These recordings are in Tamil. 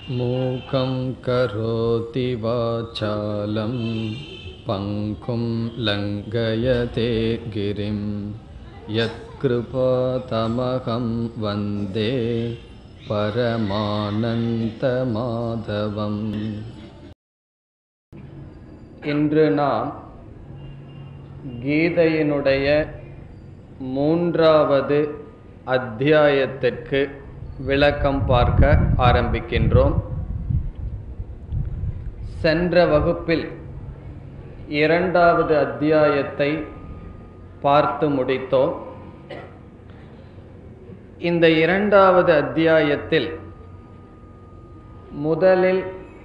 मूकं करोति वाचालं पङ्कुं लङ्घयते गिरिं यत्कृपातमहं वन्दे பரமானந்தமாதவம் இன்று நாம் கீதையினுடைய மூன்றாவது அத்தியாயத்திற்கு விளக்கம் பார்க்க ஆரம்பிக்கின்றோம் சென்ற வகுப்பில் இரண்டாவது அத்தியாயத்தை பார்த்து முடித்தோம் இந்த இரண்டாவது அத்தியாயத்தில் முதலில்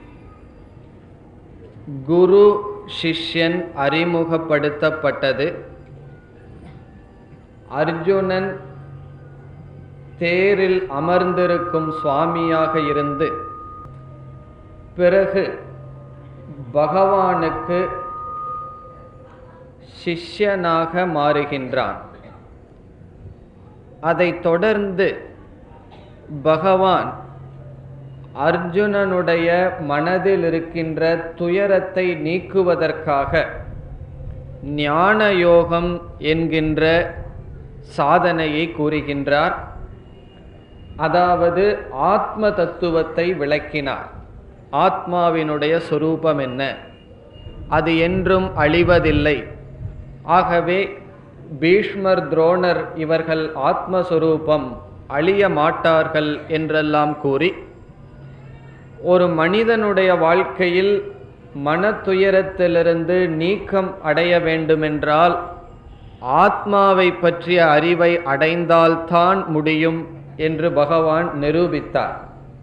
குரு சிஷ்யன் அறிமுகப்படுத்தப்பட்டது அர்ஜுனன் தேரில் அமர்ந்திருக்கும் சுவாமியாக இருந்து பிறகு பகவானுக்கு சிஷ்யனாக மாறுகின்றான் அதைத் தொடர்ந்து பகவான் அர்ஜுனனுடைய மனதில் இருக்கின்ற துயரத்தை நீக்குவதற்காக ஞான யோகம் என்கின்ற சாதனையை கூறுகின்றார் அதாவது ஆத்ம தத்துவத்தை விளக்கினார் ஆத்மாவினுடைய சொரூபம் என்ன அது என்றும் அழிவதில்லை ஆகவே பீஷ்மர் துரோணர் இவர்கள் ஆத்மஸ்வரூபம் அழிய மாட்டார்கள் என்றெல்லாம் கூறி ஒரு மனிதனுடைய வாழ்க்கையில் மன துயரத்திலிருந்து நீக்கம் அடைய வேண்டுமென்றால் ஆத்மாவை பற்றிய அறிவை அடைந்தால்தான் முடியும் என்று பகவான் நிரூபித்தார்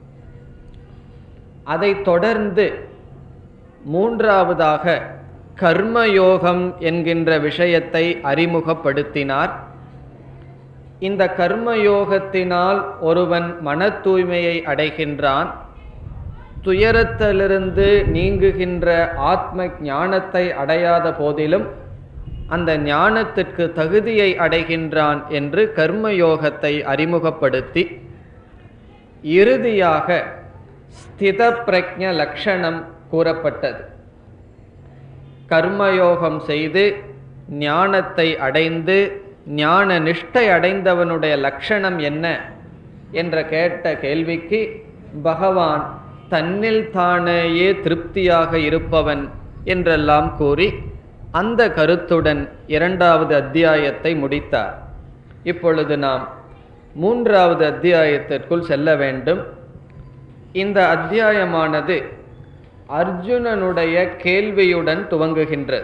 அதைத் தொடர்ந்து மூன்றாவதாக கர்மயோகம் என்கின்ற விஷயத்தை அறிமுகப்படுத்தினார் இந்த கர்மயோகத்தினால் ஒருவன் மன தூய்மையை அடைகின்றான் துயரத்திலிருந்து நீங்குகின்ற ஆத்ம ஞானத்தை அடையாத போதிலும் அந்த ஞானத்திற்கு தகுதியை அடைகின்றான் என்று கர்மயோகத்தை அறிமுகப்படுத்தி இறுதியாக ஸ்தித பிரஜ லட்சணம் கூறப்பட்டது கர்மயோகம் செய்து ஞானத்தை அடைந்து ஞான நிஷ்டை அடைந்தவனுடைய லட்சணம் என்ன என்ற கேட்ட கேள்விக்கு பகவான் தன்னில் தானேயே திருப்தியாக இருப்பவன் என்றெல்லாம் கூறி அந்த கருத்துடன் இரண்டாவது அத்தியாயத்தை முடித்தார் இப்பொழுது நாம் மூன்றாவது அத்தியாயத்திற்குள் செல்ல வேண்டும் இந்த அத்தியாயமானது அர்ஜுனனுடைய கேள்வியுடன் துவங்குகின்றது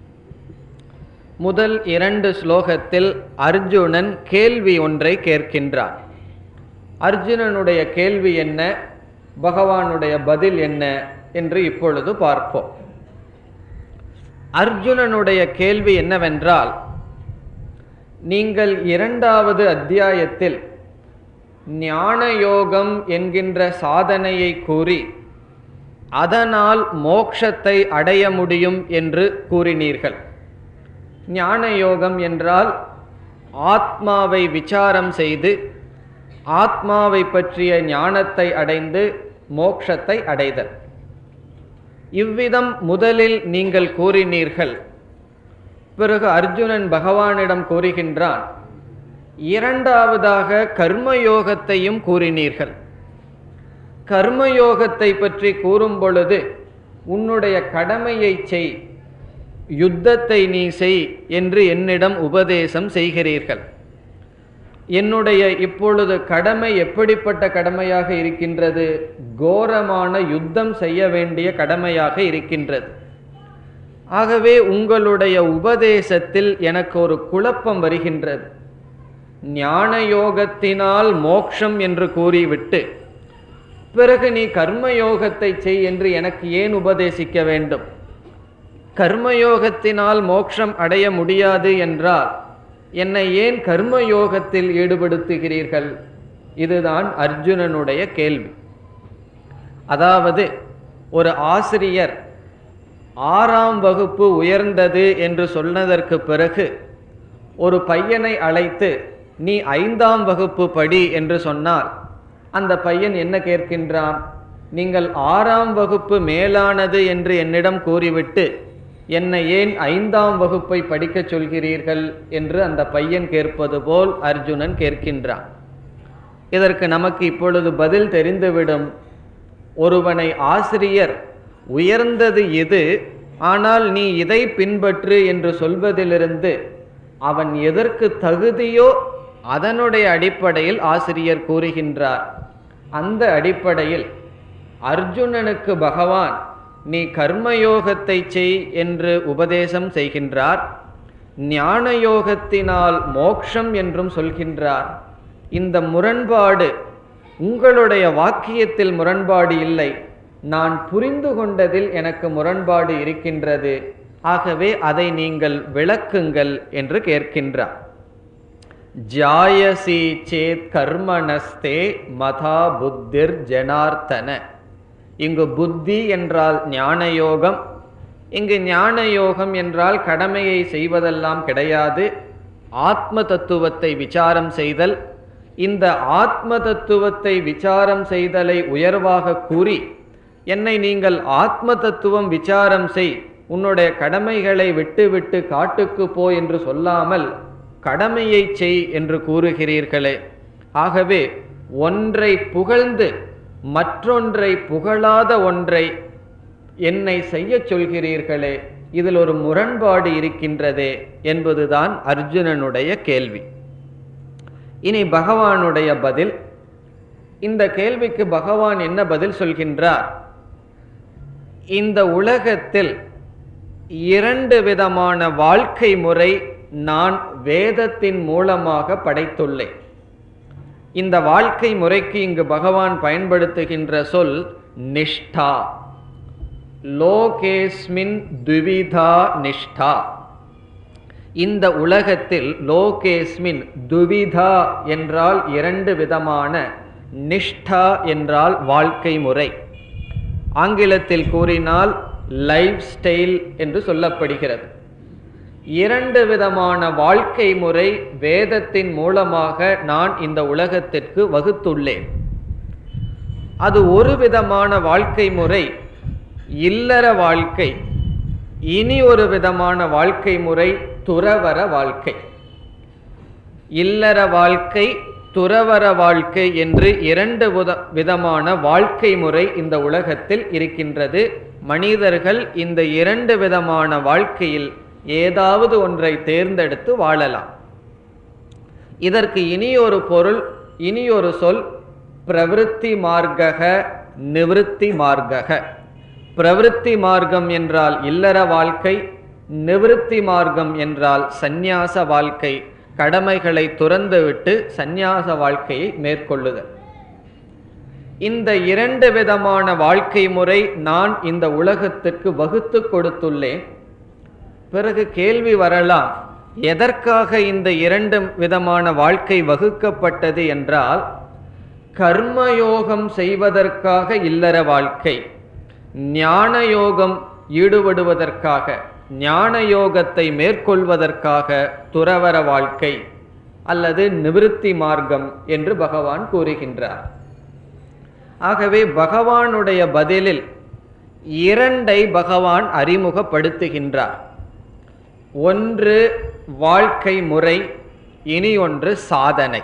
முதல் இரண்டு ஸ்லோகத்தில் அர்ஜுனன் கேள்வி ஒன்றை கேட்கின்றான் அர்ஜுனனுடைய கேள்வி என்ன பகவானுடைய பதில் என்ன என்று இப்பொழுது பார்ப்போம் அர்ஜுனனுடைய கேள்வி என்னவென்றால் நீங்கள் இரண்டாவது அத்தியாயத்தில் ஞான யோகம் என்கின்ற சாதனையை கூறி அதனால் மோக்ஷத்தை அடைய முடியும் என்று கூறினீர்கள் ஞான யோகம் என்றால் ஆத்மாவை விசாரம் செய்து ஆத்மாவை பற்றிய ஞானத்தை அடைந்து மோக்ஷத்தை அடைதல் இவ்விதம் முதலில் நீங்கள் கூறினீர்கள் பிறகு அர்ஜுனன் பகவானிடம் கூறுகின்றான் இரண்டாவதாக கர்மயோகத்தையும் கூறினீர்கள் கர்மயோகத்தை பற்றி கூறும் பொழுது உன்னுடைய கடமையை செய் யுத்தத்தை நீ செய் என்று என்னிடம் உபதேசம் செய்கிறீர்கள் என்னுடைய இப்பொழுது கடமை எப்படிப்பட்ட கடமையாக இருக்கின்றது கோரமான யுத்தம் செய்ய வேண்டிய கடமையாக இருக்கின்றது ஆகவே உங்களுடைய உபதேசத்தில் எனக்கு ஒரு குழப்பம் வருகின்றது ஞான யோகத்தினால் மோக்ஷம் என்று கூறிவிட்டு பிறகு நீ கர்மயோகத்தை செய் என்று எனக்கு ஏன் உபதேசிக்க வேண்டும் கர்மயோகத்தினால் மோட்சம் அடைய முடியாது என்றால் என்னை ஏன் கர்மயோகத்தில் ஈடுபடுத்துகிறீர்கள் இதுதான் அர்ஜுனனுடைய கேள்வி அதாவது ஒரு ஆசிரியர் ஆறாம் வகுப்பு உயர்ந்தது என்று சொன்னதற்கு பிறகு ஒரு பையனை அழைத்து நீ ஐந்தாம் வகுப்பு படி என்று சொன்னால் அந்த பையன் என்ன கேட்கின்றான் நீங்கள் ஆறாம் வகுப்பு மேலானது என்று என்னிடம் கூறிவிட்டு என்னை ஏன் ஐந்தாம் வகுப்பை படிக்கச் சொல்கிறீர்கள் என்று அந்த பையன் கேட்பது போல் அர்ஜுனன் கேட்கின்றான் இதற்கு நமக்கு இப்பொழுது பதில் தெரிந்துவிடும் ஒருவனை ஆசிரியர் உயர்ந்தது எது ஆனால் நீ இதை பின்பற்று என்று சொல்வதிலிருந்து அவன் எதற்கு தகுதியோ அதனுடைய அடிப்படையில் ஆசிரியர் கூறுகின்றார் அந்த அடிப்படையில் அர்ஜுனனுக்கு பகவான் நீ கர்மயோகத்தை செய் என்று உபதேசம் செய்கின்றார் ஞான யோகத்தினால் மோக்ஷம் என்றும் சொல்கின்றார் இந்த முரண்பாடு உங்களுடைய வாக்கியத்தில் முரண்பாடு இல்லை நான் புரிந்து கொண்டதில் எனக்கு முரண்பாடு இருக்கின்றது ஆகவே அதை நீங்கள் விளக்குங்கள் என்று கேட்கின்றார் ஜாயசி சேத் கர்மணஸ்தே மதா புத்திர் ஜனார்த்தன இங்கு புத்தி என்றால் ஞான யோகம் இங்கு ஞான யோகம் என்றால் கடமையை செய்வதெல்லாம் கிடையாது ஆத்ம தத்துவத்தை விசாரம் செய்தல் இந்த ஆத்ம தத்துவத்தை விசாரம் செய்தலை உயர்வாக கூறி என்னை நீங்கள் ஆத்ம தத்துவம் விசாரம் செய் உன்னுடைய கடமைகளை விட்டுவிட்டு காட்டுக்கு போ என்று சொல்லாமல் கடமையை செய் என்று கூறுகிறீர்களே ஆகவே ஒன்றை புகழ்ந்து மற்றொன்றை புகழாத ஒன்றை என்னை செய்யச் சொல்கிறீர்களே இதில் ஒரு முரண்பாடு இருக்கின்றதே என்பதுதான் அர்ஜுனனுடைய கேள்வி இனி பகவானுடைய பதில் இந்த கேள்விக்கு பகவான் என்ன பதில் சொல்கின்றார் இந்த உலகத்தில் இரண்டு விதமான வாழ்க்கை முறை நான் வேதத்தின் மூலமாக படைத்துள்ளேன் இந்த வாழ்க்கை முறைக்கு இங்கு பகவான் பயன்படுத்துகின்ற சொல் நிஷ்டா லோகேஸ்மின் துவிதா நிஷ்டா இந்த உலகத்தில் லோகேஸ்மின் துவிதா என்றால் இரண்டு விதமான நிஷ்டா என்றால் வாழ்க்கை முறை ஆங்கிலத்தில் கூறினால் லைஃப் ஸ்டைல் என்று சொல்லப்படுகிறது இரண்டு விதமான வாழ்க்கை முறை வேதத்தின் மூலமாக நான் இந்த உலகத்திற்கு வகுத்துள்ளேன் அது ஒரு விதமான வாழ்க்கை முறை இல்லற வாழ்க்கை இனி ஒரு விதமான வாழ்க்கை முறை துறவர வாழ்க்கை இல்லற வாழ்க்கை துறவர வாழ்க்கை என்று இரண்டு வித- விதமான வாழ்க்கை முறை இந்த உலகத்தில் இருக்கின்றது மனிதர்கள் இந்த இரண்டு விதமான வாழ்க்கையில் ஏதாவது ஒன்றை தேர்ந்தெடுத்து வாழலாம் இதற்கு இனியொரு பொருள் இனியொரு சொல் பிரவிற்த்தி மார்க்கக நிவிருத்தி மார்க்கக பிரவிற்த்தி மார்க்கம் என்றால் இல்லற வாழ்க்கை நிவிருத்தி மார்க்கம் என்றால் சந்நியாச வாழ்க்கை கடமைகளை துறந்துவிட்டு சந்நியாச வாழ்க்கையை மேற்கொள்ளுதல் இந்த இரண்டு விதமான வாழ்க்கை முறை நான் இந்த உலகத்துக்கு வகுத்து கொடுத்துள்ளேன் பிறகு கேள்வி வரலாம் எதற்காக இந்த இரண்டு விதமான வாழ்க்கை வகுக்கப்பட்டது என்றால் கர்மயோகம் செய்வதற்காக இல்லற வாழ்க்கை ஞான யோகம் ஈடுபடுவதற்காக ஞான யோகத்தை மேற்கொள்வதற்காக துறவர வாழ்க்கை அல்லது நிவிருத்தி மார்க்கம் என்று பகவான் கூறுகின்றார் ஆகவே பகவானுடைய பதிலில் இரண்டை பகவான் அறிமுகப்படுத்துகின்றார் ஒன்று வாழ்க்கை முறை இனி ஒன்று சாதனை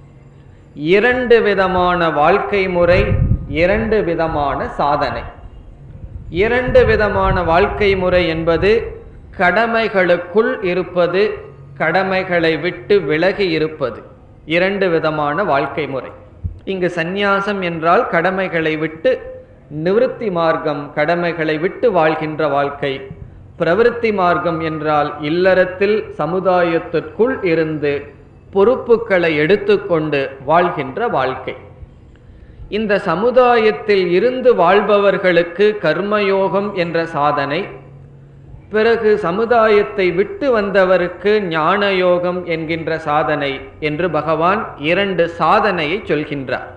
இரண்டு விதமான வாழ்க்கை முறை இரண்டு விதமான சாதனை இரண்டு விதமான வாழ்க்கை முறை என்பது கடமைகளுக்குள் இருப்பது கடமைகளை விட்டு விலகி இருப்பது இரண்டு விதமான வாழ்க்கை முறை இங்கு சந்நியாசம் என்றால் கடமைகளை விட்டு நிவிருத்தி மார்க்கம் கடமைகளை விட்டு வாழ்கின்ற வாழ்க்கை பிரவிற்த்தி மார்க்கம் என்றால் இல்லறத்தில் சமுதாயத்திற்குள் இருந்து பொறுப்புகளை எடுத்துக்கொண்டு வாழ்கின்ற வாழ்க்கை இந்த சமுதாயத்தில் இருந்து வாழ்பவர்களுக்கு கர்மயோகம் என்ற சாதனை பிறகு சமுதாயத்தை விட்டு வந்தவருக்கு ஞான யோகம் என்கின்ற சாதனை என்று பகவான் இரண்டு சாதனையை சொல்கின்றார்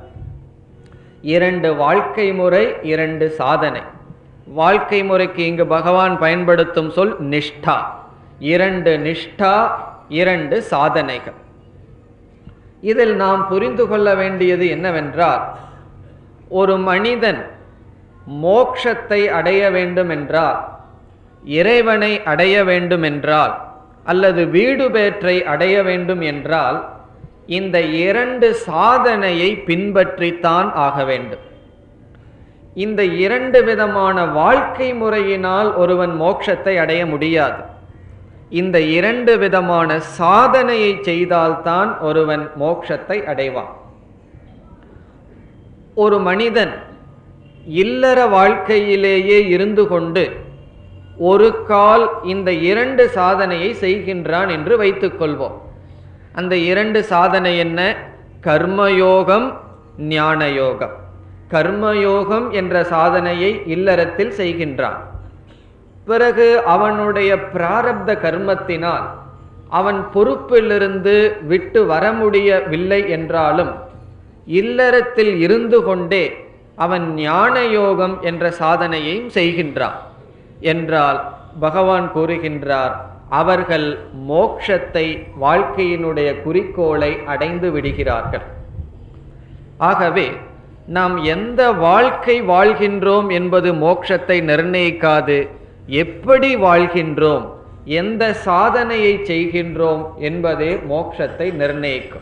இரண்டு வாழ்க்கை முறை இரண்டு சாதனை வாழ்க்கை முறைக்கு இங்கு பகவான் பயன்படுத்தும் சொல் நிஷ்டா இரண்டு நிஷ்டா இரண்டு சாதனைகள் இதில் நாம் புரிந்து கொள்ள வேண்டியது என்னவென்றால் ஒரு மனிதன் மோக்ஷத்தை அடைய வேண்டுமென்றால் இறைவனை அடைய வேண்டுமென்றால் அல்லது வீடு பேற்றை அடைய வேண்டும் என்றால் இந்த இரண்டு சாதனையை பின்பற்றித்தான் ஆக வேண்டும் இந்த இரண்டு விதமான வாழ்க்கை முறையினால் ஒருவன் மோட்சத்தை அடைய முடியாது இந்த இரண்டு விதமான சாதனையை செய்தால்தான் ஒருவன் மோட்சத்தை அடைவான் ஒரு மனிதன் இல்லற வாழ்க்கையிலேயே இருந்து கொண்டு ஒரு கால் இந்த இரண்டு சாதனையை செய்கின்றான் என்று வைத்துக்கொள்வோம் அந்த இரண்டு சாதனை என்ன கர்மயோகம் ஞானயோகம் கர்மயோகம் என்ற சாதனையை இல்லறத்தில் செய்கின்றான் பிறகு அவனுடைய பிராரப்த கர்மத்தினால் அவன் பொறுப்பிலிருந்து விட்டு வர முடியவில்லை என்றாலும் இல்லறத்தில் இருந்து கொண்டே அவன் ஞான யோகம் என்ற சாதனையையும் செய்கின்றான் என்றால் பகவான் கூறுகின்றார் அவர்கள் மோக்ஷத்தை வாழ்க்கையினுடைய குறிக்கோளை அடைந்து விடுகிறார்கள் ஆகவே நாம் எந்த வாழ்க்கை வாழ்கின்றோம் என்பது மோட்சத்தை நிர்ணயிக்காது எப்படி வாழ்கின்றோம் எந்த சாதனையை செய்கின்றோம் என்பதே மோட்சத்தை நிர்ணயிக்கும்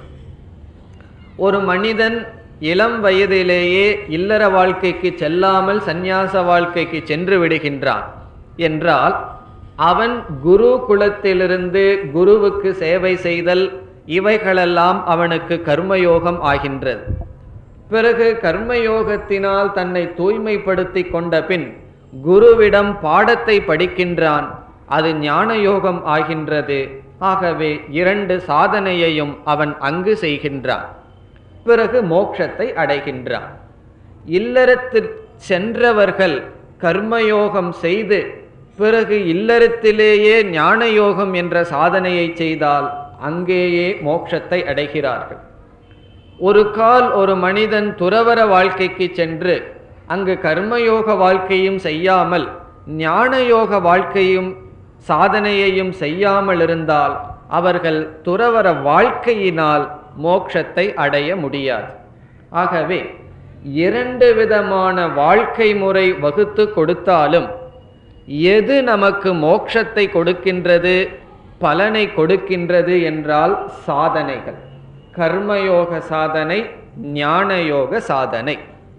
ஒரு மனிதன் இளம் வயதிலேயே இல்லற வாழ்க்கைக்கு செல்லாமல் சந்நியாச வாழ்க்கைக்கு சென்று விடுகின்றான் என்றால் அவன் குரு குலத்திலிருந்து குருவுக்கு சேவை செய்தல் இவைகளெல்லாம் அவனுக்கு கர்மயோகம் ஆகின்றது பிறகு கர்மயோகத்தினால் தன்னை தூய்மைப்படுத்தி கொண்ட பின் குருவிடம் பாடத்தை படிக்கின்றான் அது ஞான யோகம் ஆகின்றது ஆகவே இரண்டு சாதனையையும் அவன் அங்கு செய்கின்றான் பிறகு மோட்சத்தை அடைகின்றான் இல்லறத்தில் சென்றவர்கள் கர்மயோகம் செய்து பிறகு இல்லறத்திலேயே ஞான யோகம் என்ற சாதனையை செய்தால் அங்கேயே மோட்சத்தை அடைகிறார்கள் ஒரு கால் ஒரு மனிதன் துறவர வாழ்க்கைக்கு சென்று அங்கு கர்மயோக வாழ்க்கையும் செய்யாமல் ஞான யோக வாழ்க்கையும் சாதனையையும் செய்யாமல் இருந்தால் அவர்கள் துறவர வாழ்க்கையினால் மோட்சத்தை அடைய முடியாது ஆகவே இரண்டு விதமான வாழ்க்கை முறை வகுத்து கொடுத்தாலும் எது நமக்கு மோட்சத்தை கொடுக்கின்றது பலனை கொடுக்கின்றது என்றால் சாதனைகள் கர்மயோக சாதனை ஞானயோக சாதனை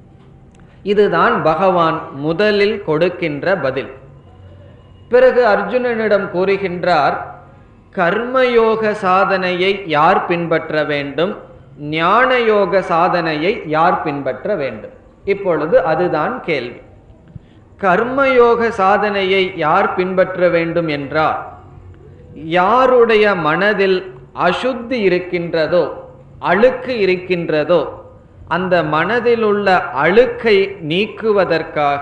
இதுதான் பகவான் முதலில் கொடுக்கின்ற பதில் பிறகு அர்ஜுனனிடம் கூறுகின்றார் கர்மயோக சாதனையை யார் பின்பற்ற வேண்டும் ஞான யோக சாதனையை யார் பின்பற்ற வேண்டும் இப்பொழுது அதுதான் கேள்வி கர்மயோக சாதனையை யார் பின்பற்ற வேண்டும் என்றால் யாருடைய மனதில் அசுத்தி இருக்கின்றதோ அழுக்கு இருக்கின்றதோ அந்த மனதில் உள்ள அழுக்கை நீக்குவதற்காக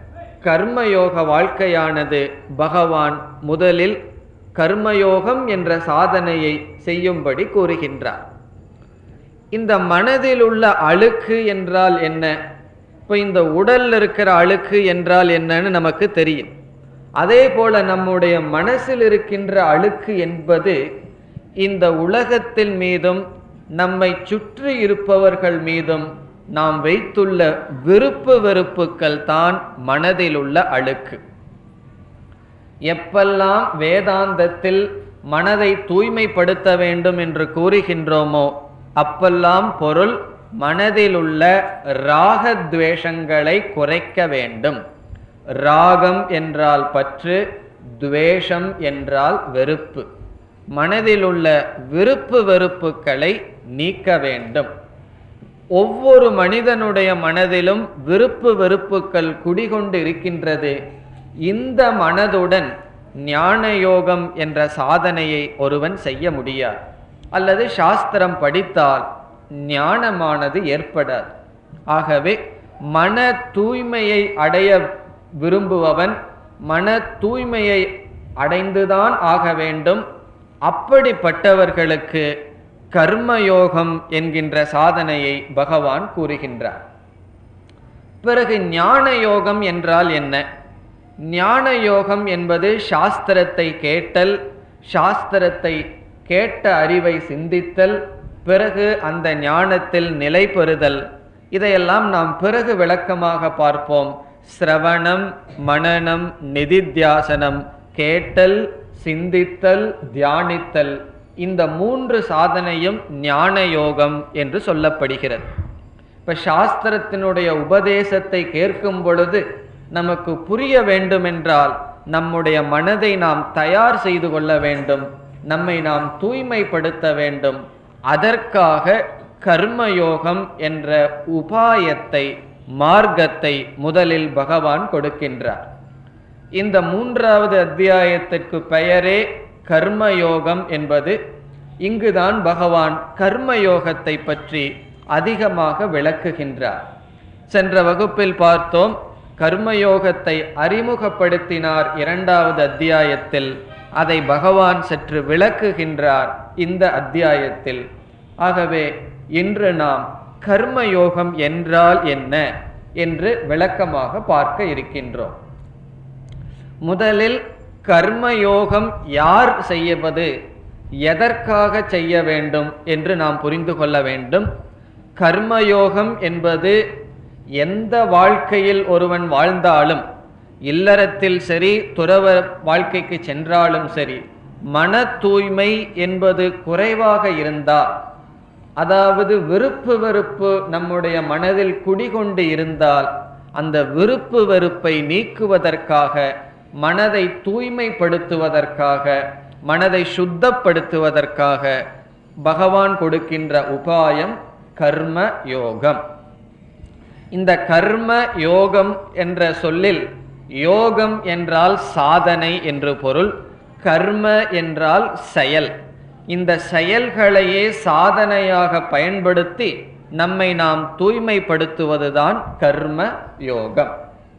கர்மயோக வாழ்க்கையானது பகவான் முதலில் கர்மயோகம் என்ற சாதனையை செய்யும்படி கூறுகின்றார் இந்த மனதில் உள்ள அழுக்கு என்றால் என்ன இப்போ இந்த உடல்ல இருக்கிற அழுக்கு என்றால் என்னன்னு நமக்கு தெரியும் அதே போல நம்முடைய மனசில் இருக்கின்ற அழுக்கு என்பது இந்த உலகத்தின் மீதும் நம்மை சுற்றி இருப்பவர்கள் மீதும் நாம் வைத்துள்ள விருப்பு வெறுப்புக்கள் தான் மனதில் உள்ள அழுக்கு எப்பெல்லாம் வேதாந்தத்தில் மனதை தூய்மைப்படுத்த வேண்டும் என்று கூறுகின்றோமோ அப்பெல்லாம் பொருள் மனதில் உள்ள ராகத்வேஷங்களை குறைக்க வேண்டும் ராகம் என்றால் பற்று துவேஷம் என்றால் வெறுப்பு மனதில் உள்ள விருப்பு வெறுப்புகளை நீக்க வேண்டும் ஒவ்வொரு மனிதனுடைய மனதிலும் விருப்பு வெறுப்புகள் குடிகொண்டு இருக்கின்றது இந்த மனதுடன் ஞான யோகம் என்ற சாதனையை ஒருவன் செய்ய முடியாது அல்லது சாஸ்திரம் படித்தால் ஞானமானது ஏற்படாது ஆகவே மன தூய்மையை அடைய விரும்புபவன் மன தூய்மையை அடைந்துதான் ஆக வேண்டும் அப்படிப்பட்டவர்களுக்கு கர்மயோகம் என்கின்ற சாதனையை பகவான் கூறுகின்றார் பிறகு ஞான யோகம் என்றால் என்ன ஞான யோகம் என்பது சாஸ்திரத்தை கேட்டல் சாஸ்திரத்தை கேட்ட அறிவை சிந்தித்தல் பிறகு அந்த ஞானத்தில் நிலை பெறுதல் இதையெல்லாம் நாம் பிறகு விளக்கமாக பார்ப்போம் சிரவணம் மனனம் நிதித்தியாசனம் கேட்டல் சிந்தித்தல் தியானித்தல் இந்த மூன்று சாதனையும் ஞான யோகம் என்று சொல்லப்படுகிறது இப்ப சாஸ்திரத்தினுடைய உபதேசத்தை கேட்கும் பொழுது நமக்கு புரிய வேண்டுமென்றால் நம்முடைய மனதை நாம் தயார் செய்து கொள்ள வேண்டும் நம்மை நாம் தூய்மைப்படுத்த வேண்டும் அதற்காக கர்மயோகம் என்ற உபாயத்தை மார்க்கத்தை முதலில் பகவான் கொடுக்கின்றார் இந்த மூன்றாவது அத்தியாயத்திற்கு பெயரே கர்மயோகம் என்பது இங்குதான் பகவான் கர்மயோகத்தை பற்றி அதிகமாக விளக்குகின்றார் சென்ற வகுப்பில் பார்த்தோம் கர்மயோகத்தை அறிமுகப்படுத்தினார் இரண்டாவது அத்தியாயத்தில் அதை பகவான் சற்று விளக்குகின்றார் இந்த அத்தியாயத்தில் ஆகவே இன்று நாம் கர்மயோகம் என்றால் என்ன என்று விளக்கமாக பார்க்க இருக்கின்றோம் முதலில் கர்மயோகம் யார் செய்வது எதற்காக செய்ய வேண்டும் என்று நாம் புரிந்து கொள்ள வேண்டும் கர்மயோகம் என்பது எந்த வாழ்க்கையில் ஒருவன் வாழ்ந்தாலும் இல்லறத்தில் சரி துறவ வாழ்க்கைக்கு சென்றாலும் சரி மன தூய்மை என்பது குறைவாக இருந்தால் அதாவது விருப்பு வெறுப்பு நம்முடைய மனதில் குடிகொண்டு இருந்தால் அந்த விருப்பு வெறுப்பை நீக்குவதற்காக மனதை தூய்மைப்படுத்துவதற்காக மனதை சுத்தப்படுத்துவதற்காக பகவான் கொடுக்கின்ற உபாயம் கர்ம யோகம் இந்த கர்ம யோகம் என்ற சொல்லில் யோகம் என்றால் சாதனை என்று பொருள் கர்ம என்றால் செயல் இந்த செயல்களையே சாதனையாக பயன்படுத்தி நம்மை நாம் தூய்மைப்படுத்துவதுதான் கர்ம யோகம்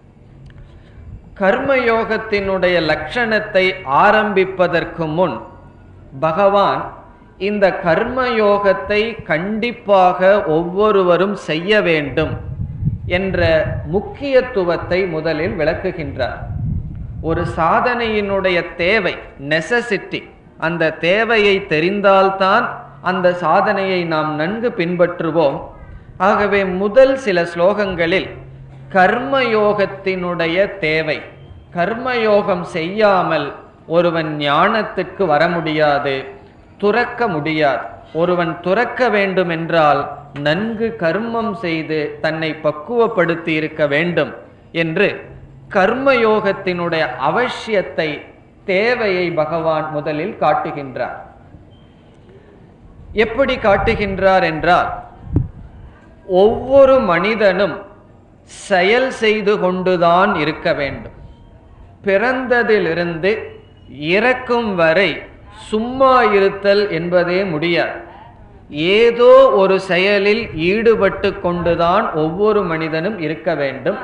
கர்மயோகத்தினுடைய லட்சணத்தை ஆரம்பிப்பதற்கு முன் பகவான் இந்த கர்மயோகத்தை கண்டிப்பாக ஒவ்வொருவரும் செய்ய வேண்டும் என்ற முக்கியத்துவத்தை முதலில் விளக்குகின்றார் ஒரு சாதனையினுடைய தேவை நெசசிட்டி அந்த தேவையை தெரிந்தால்தான் அந்த சாதனையை நாம் நன்கு பின்பற்றுவோம் ஆகவே முதல் சில ஸ்லோகங்களில் கர்மயோகத்தினுடைய தேவை கர்மயோகம் செய்யாமல் ஒருவன் ஞானத்துக்கு வர முடியாது துறக்க முடியாது ஒருவன் துறக்க வேண்டும் என்றால் நன்கு கர்மம் செய்து தன்னை பக்குவப்படுத்தி இருக்க வேண்டும் என்று கர்மயோகத்தினுடைய அவசியத்தை தேவையை பகவான் முதலில் காட்டுகின்றார் எப்படி காட்டுகின்றார் என்றால் ஒவ்வொரு மனிதனும் செயல் செய்து கொண்டுதான் இருக்க வேண்டும் பிறந்ததிலிருந்து இறக்கும் வரை சும்மா இருத்தல் என்பதே முடியாது ஏதோ ஒரு செயலில் ஈடுபட்டு கொண்டுதான் ஒவ்வொரு மனிதனும் இருக்க வேண்டும்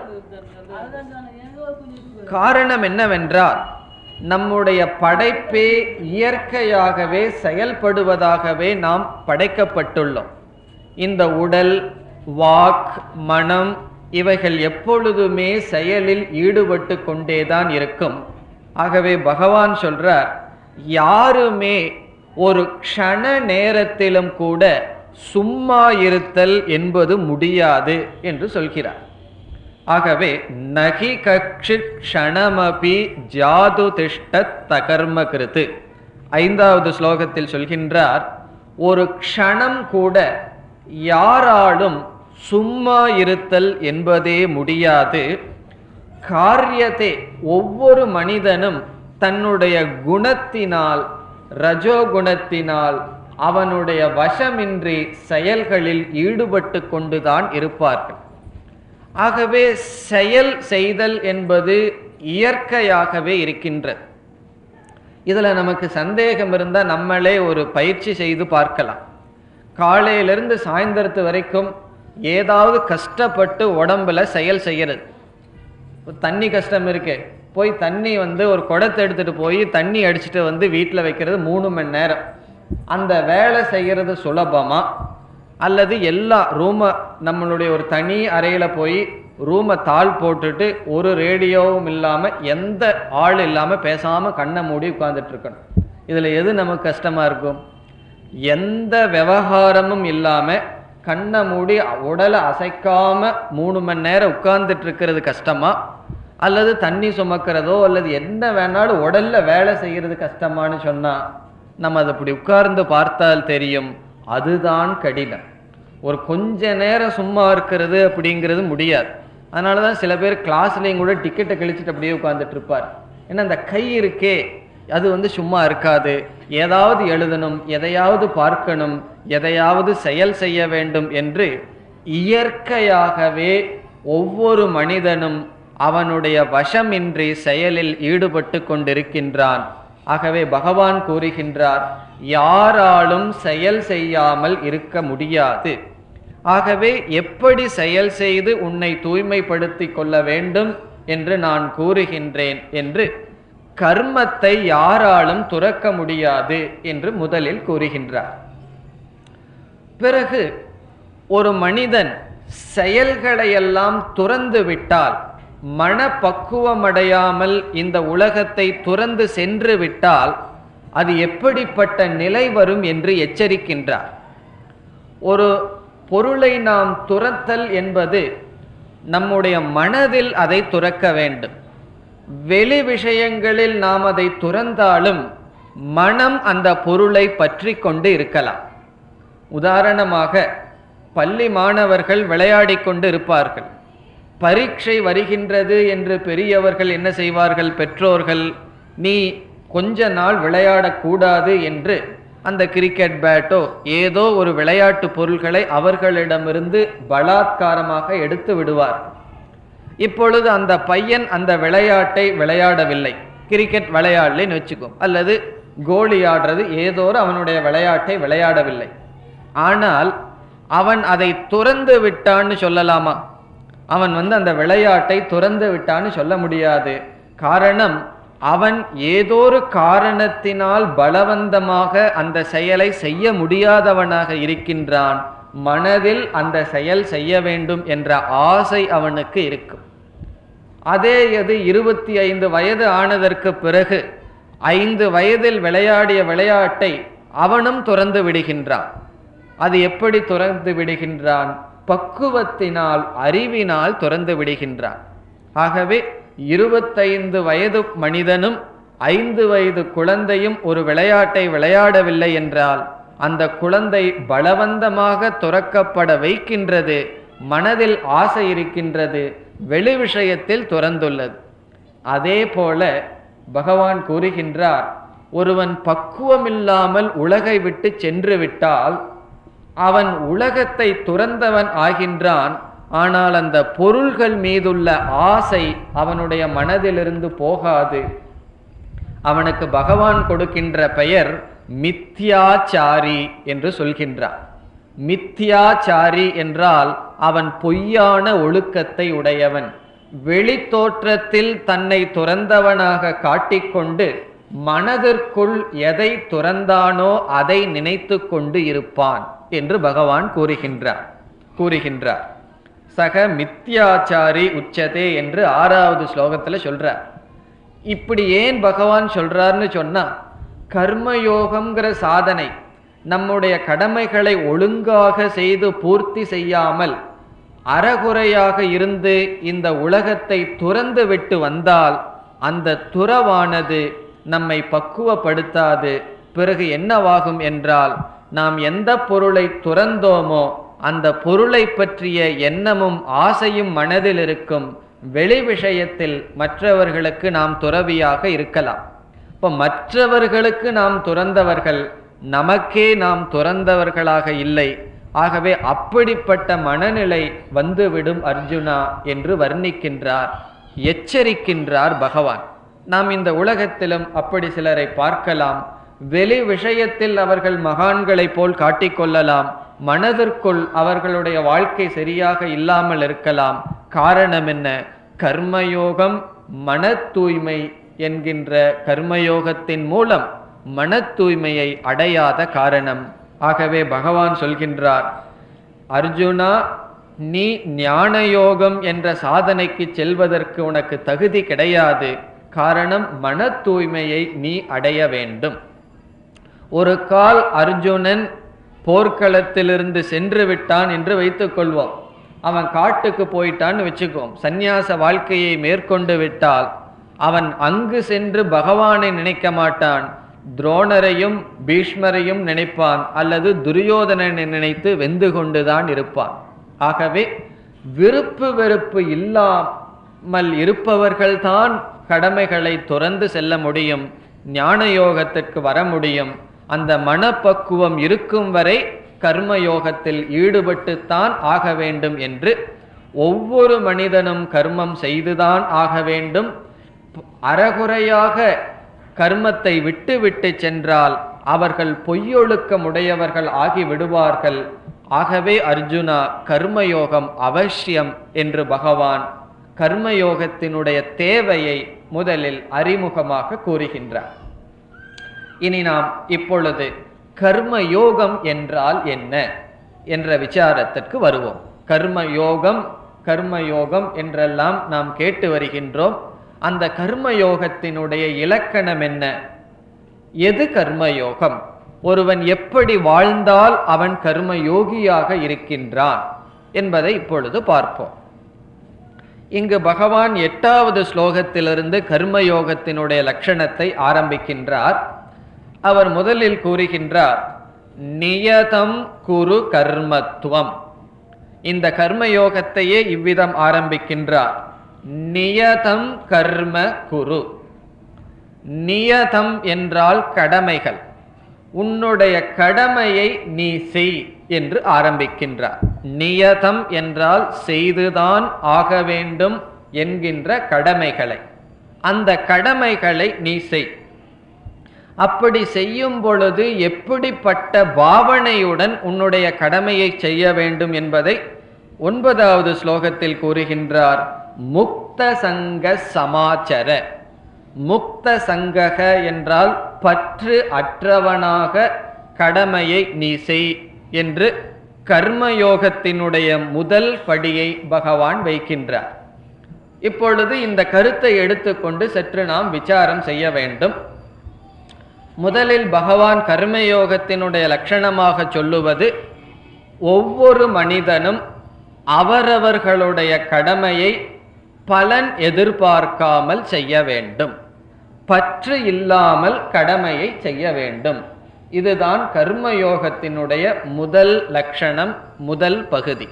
காரணம் என்னவென்றால் நம்முடைய படைப்பே இயற்கையாகவே செயல்படுவதாகவே நாம் படைக்கப்பட்டுள்ளோம் இந்த உடல் வாக் மனம் இவைகள் எப்பொழுதுமே செயலில் ஈடுபட்டு கொண்டேதான் இருக்கும் ஆகவே பகவான் சொல்றார் யாருமே ஒரு க்ஷண நேரத்திலும் கூட சும்மா இருத்தல் என்பது முடியாது என்று சொல்கிறார் ஆகவே நகி கக்ஷி க்ஷணமபி ஜாது திஷ்டத் தகர்ம கிருத்து ஐந்தாவது ஸ்லோகத்தில் சொல்கின்றார் ஒரு க்ஷணம் கூட யாராலும் சும்மா இருத்தல் என்பதே முடியாது காரியத்தை ஒவ்வொரு மனிதனும் தன்னுடைய குணத்தினால் ரஜோகுணத்தினால் அவனுடைய வசமின்றி செயல்களில் ஈடுபட்டு கொண்டுதான் இருப்பார்கள் ஆகவே செயல் செய்தல் என்பது இயற்கையாகவே இருக்கின்றது இதில் நமக்கு சந்தேகம் இருந்தால் நம்மளே ஒரு பயிற்சி செய்து பார்க்கலாம் காலையிலிருந்து சாயந்தரத்து வரைக்கும் ஏதாவது கஷ்டப்பட்டு உடம்புல செயல் செய்யறது இப்போ தண்ணி கஷ்டம் இருக்கு போய் தண்ணி வந்து ஒரு குடத்தை எடுத்துட்டு போய் தண்ணி அடிச்சுட்டு வந்து வீட்டில் வைக்கிறது மூணு மணி நேரம் அந்த வேலை செய்கிறது சுலபமா அல்லது எல்லா ரூமை நம்மளுடைய ஒரு தனி அறையில் போய் ரூமை தாள் போட்டுட்டு ஒரு ரேடியோவும் இல்லாமல் எந்த ஆள் இல்லாமல் பேசாமல் கண்ணை மூடி உட்கார்ந்துட்டு இருக்கணும் இதில் எது நமக்கு கஷ்டமாக இருக்கும் எந்த விவகாரமும் இல்லாமல் கண்ணை மூடி உடலை அசைக்காம மூணு மணி நேரம் உட்கார்ந்துட்டு இருக்கிறது கஷ்டமா அல்லது தண்ணி சுமக்கிறதோ அல்லது என்ன வேணாலும் உடல்ல வேலை செய்யறது கஷ்டமான்னு சொன்னா நம்ம அதை அப்படி உட்கார்ந்து பார்த்தால் தெரியும் அதுதான் கடினம் ஒரு கொஞ்ச நேரம் சும்மா இருக்கிறது அப்படிங்கிறது முடியாது அதனால தான் சில பேர் கிளாஸ்லேயும் கூட டிக்கெட்டை கழிச்சிட்டு அப்படியே உட்கார்ந்துட்டு இருப்பார் ஏன்னா அந்த கை இருக்கே அது வந்து சும்மா இருக்காது ஏதாவது எழுதணும் எதையாவது பார்க்கணும் எதையாவது செயல் செய்ய வேண்டும் என்று இயற்கையாகவே ஒவ்வொரு மனிதனும் அவனுடைய வசமின்றி செயலில் ஈடுபட்டு கொண்டிருக்கின்றான் ஆகவே பகவான் கூறுகின்றார் யாராலும் செயல் செய்யாமல் இருக்க முடியாது ஆகவே எப்படி செயல் செய்து உன்னை தூய்மைப்படுத்திக் கொள்ள வேண்டும் என்று நான் கூறுகின்றேன் என்று கர்மத்தை யாராலும் துறக்க முடியாது என்று முதலில் கூறுகின்றார் பிறகு ஒரு மனிதன் செயல்களையெல்லாம் துறந்து விட்டால் மனப்பக்குவமடையாமல் இந்த உலகத்தை துறந்து சென்று விட்டால் அது எப்படிப்பட்ட நிலை வரும் என்று எச்சரிக்கின்றார் ஒரு பொருளை நாம் துரத்தல் என்பது நம்முடைய மனதில் அதை துறக்க வேண்டும் வெளி விஷயங்களில் நாம் அதை துறந்தாலும் மனம் அந்த பொருளை பற்றி கொண்டு இருக்கலாம் உதாரணமாக பள்ளி மாணவர்கள் விளையாடி கொண்டு இருப்பார்கள் பரீட்சை வருகின்றது என்று பெரியவர்கள் என்ன செய்வார்கள் பெற்றோர்கள் நீ கொஞ்ச நாள் விளையாடக்கூடாது என்று அந்த கிரிக்கெட் பேட்டோ ஏதோ ஒரு விளையாட்டு பொருள்களை அவர்களிடமிருந்து பலாத்காரமாக எடுத்து விடுவார் இப்பொழுது அந்த பையன் அந்த விளையாட்டை விளையாடவில்லை கிரிக்கெட் விளையாடலன்னு வச்சுக்கோ அல்லது கோலி ஆடுறது ஏதோ ஒரு அவனுடைய விளையாட்டை விளையாடவில்லை ஆனால் அவன் அதை துறந்து விட்டான்னு சொல்லலாமா அவன் வந்து அந்த விளையாட்டை துறந்து விட்டான்னு சொல்ல முடியாது காரணம் அவன் ஏதோ ஒரு காரணத்தினால் பலவந்தமாக அந்த செயலை செய்ய முடியாதவனாக இருக்கின்றான் மனதில் அந்த செயல் செய்ய வேண்டும் என்ற ஆசை அவனுக்கு இருக்கும் அதே இது இருபத்தி ஐந்து வயது ஆனதற்கு பிறகு ஐந்து வயதில் விளையாடிய விளையாட்டை அவனும் துறந்து விடுகின்றான் அது எப்படி துறந்து விடுகின்றான் பக்குவத்தினால் அறிவினால் துறந்து விடுகின்றான் ஆகவே இருபத்தைந்து வயது மனிதனும் ஐந்து வயது குழந்தையும் ஒரு விளையாட்டை விளையாடவில்லை என்றால் அந்த குழந்தை பலவந்தமாக துறக்கப்பட வைக்கின்றது மனதில் ஆசை இருக்கின்றது வெளி விஷயத்தில் துறந்துள்ளது அதே போல பகவான் கூறுகின்றார் ஒருவன் பக்குவமில்லாமல் உலகை விட்டு சென்று விட்டால் அவன் உலகத்தை துறந்தவன் ஆகின்றான் ஆனால் அந்த பொருள்கள் மீதுள்ள ஆசை அவனுடைய மனதிலிருந்து போகாது அவனுக்கு பகவான் கொடுக்கின்ற பெயர் மித்யாச்சாரி என்று சொல்கின்றார் மித்யாச்சாரி என்றால் அவன் பொய்யான ஒழுக்கத்தை உடையவன் வெளி தோற்றத்தில் தன்னை துறந்தவனாக காட்டிக்கொண்டு மனதிற்குள் எதை துறந்தானோ அதை நினைத்து கொண்டு இருப்பான் என்று பகவான் கூறுகின்றார் கூறுகின்றார் சக மித்யாச்சாரி உச்சதே என்று ஆறாவது ஸ்லோகத்துல சொல்றார் இப்படி ஏன் பகவான் சொல்றார்னு சொன்னா கர்மயோகம்ங்கிற சாதனை நம்முடைய கடமைகளை ஒழுங்காக செய்து பூர்த்தி செய்யாமல் அறகுறையாக இருந்து இந்த உலகத்தை துறந்து விட்டு வந்தால் அந்த துறவானது நம்மை பக்குவப்படுத்தாது பிறகு என்னவாகும் என்றால் நாம் எந்த பொருளை துறந்தோமோ அந்த பொருளை பற்றிய எண்ணமும் ஆசையும் மனதில் இருக்கும் வெளி விஷயத்தில் மற்றவர்களுக்கு நாம் துறவியாக இருக்கலாம் இப்போ மற்றவர்களுக்கு நாம் துறந்தவர்கள் நமக்கே நாம் துறந்தவர்களாக இல்லை ஆகவே அப்படிப்பட்ட மனநிலை வந்துவிடும் அர்ஜுனா என்று வர்ணிக்கின்றார் எச்சரிக்கின்றார் பகவான் நாம் இந்த உலகத்திலும் அப்படி சிலரை பார்க்கலாம் வெளி விஷயத்தில் அவர்கள் மகான்களைப் போல் காட்டிக்கொள்ளலாம் மனதிற்குள் அவர்களுடைய வாழ்க்கை சரியாக இல்லாமல் இருக்கலாம் காரணம் என்ன கர்மயோகம் மன தூய்மை என்கின்ற கர்மயோகத்தின் மூலம் மன தூய்மையை அடையாத காரணம் ஆகவே பகவான் சொல்கின்றார் அர்ஜுனா நீ ஞானயோகம் என்ற சாதனைக்கு செல்வதற்கு உனக்கு தகுதி கிடையாது காரணம் மன தூய்மையை நீ அடைய வேண்டும் ஒரு கால் அர்ஜுனன் போர்க்களத்திலிருந்து சென்று விட்டான் என்று வைத்துக்கொள்வோம் அவன் காட்டுக்கு போயிட்டான்னு வச்சுக்குவோம் சந்நியாச வாழ்க்கையை மேற்கொண்டு விட்டால் அவன் அங்கு சென்று பகவானை நினைக்க மாட்டான் துரோணரையும் பீஷ்மரையும் நினைப்பான் அல்லது துரியோதனனை நினைத்து வெந்து கொண்டுதான் இருப்பான் ஆகவே விருப்பு வெறுப்பு இல்லாமல் இருப்பவர்கள்தான் கடமைகளை துறந்து செல்ல முடியும் ஞான யோகத்திற்கு வர முடியும் அந்த மனப்பக்குவம் இருக்கும் வரை கர்மயோகத்தில் ஈடுபட்டுத்தான் ஆக வேண்டும் என்று ஒவ்வொரு மனிதனும் கர்மம் செய்துதான் ஆக வேண்டும் அறகுறையாக கர்மத்தை விட்டு விட்டு சென்றால் அவர்கள் பொய்யொழுக்கமுடையவர்கள் ஆகி விடுவார்கள் ஆகவே அர்ஜுனா கர்மயோகம் அவசியம் என்று பகவான் கர்மயோகத்தினுடைய தேவையை முதலில் அறிமுகமாக கூறுகின்றார் இனி நாம் இப்பொழுது கர்மயோகம் என்றால் என்ன என்ற விசாரத்திற்கு வருவோம் கர்மயோகம் கர்மயோகம் என்றெல்லாம் நாம் கேட்டு வருகின்றோம் அந்த கர்மயோகத்தினுடைய இலக்கணம் என்ன எது கர்மயோகம் ஒருவன் எப்படி வாழ்ந்தால் அவன் கர்மயோகியாக இருக்கின்றான் என்பதை இப்பொழுது பார்ப்போம் இங்கு பகவான் எட்டாவது ஸ்லோகத்திலிருந்து கர்மயோகத்தினுடைய லட்சணத்தை ஆரம்பிக்கின்றார் அவர் முதலில் கூறுகின்றார் நியதம் குரு கர்மத்துவம் இந்த கர்மயோகத்தையே இவ்விதம் ஆரம்பிக்கின்றார் நியதம் கர்ம குரு நியதம் என்றால் கடமைகள் உன்னுடைய கடமையை நீ செய் என்று ஆரம்பிக்கின்றார் நியதம் என்றால் செய்துதான் ஆக வேண்டும் என்கின்ற கடமைகளை அந்த கடமைகளை நீ செய் அப்படி செய்யும் பொழுது எப்படிப்பட்ட பாவனையுடன் உன்னுடைய கடமையை செய்ய வேண்டும் என்பதை ஒன்பதாவது ஸ்லோகத்தில் கூறுகின்றார் முக்த சங்க சமாச்சர முக்த சங்கக என்றால் பற்று அற்றவனாக கடமையை நீ செய் என்று கர்மயோகத்தினுடைய முதல் படியை பகவான் வைக்கின்றார் இப்பொழுது இந்த கருத்தை எடுத்துக்கொண்டு சற்று நாம் விசாரம் செய்ய வேண்டும் முதலில் பகவான் கர்மயோகத்தினுடைய லட்சணமாக சொல்லுவது ஒவ்வொரு மனிதனும் அவரவர்களுடைய கடமையை பலன் எதிர்பார்க்காமல் செய்ய வேண்டும் பற்று இல்லாமல் கடமையை செய்ய வேண்டும் இதுதான் கர்மயோகத்தினுடைய முதல் லட்சணம் முதல் பகுதி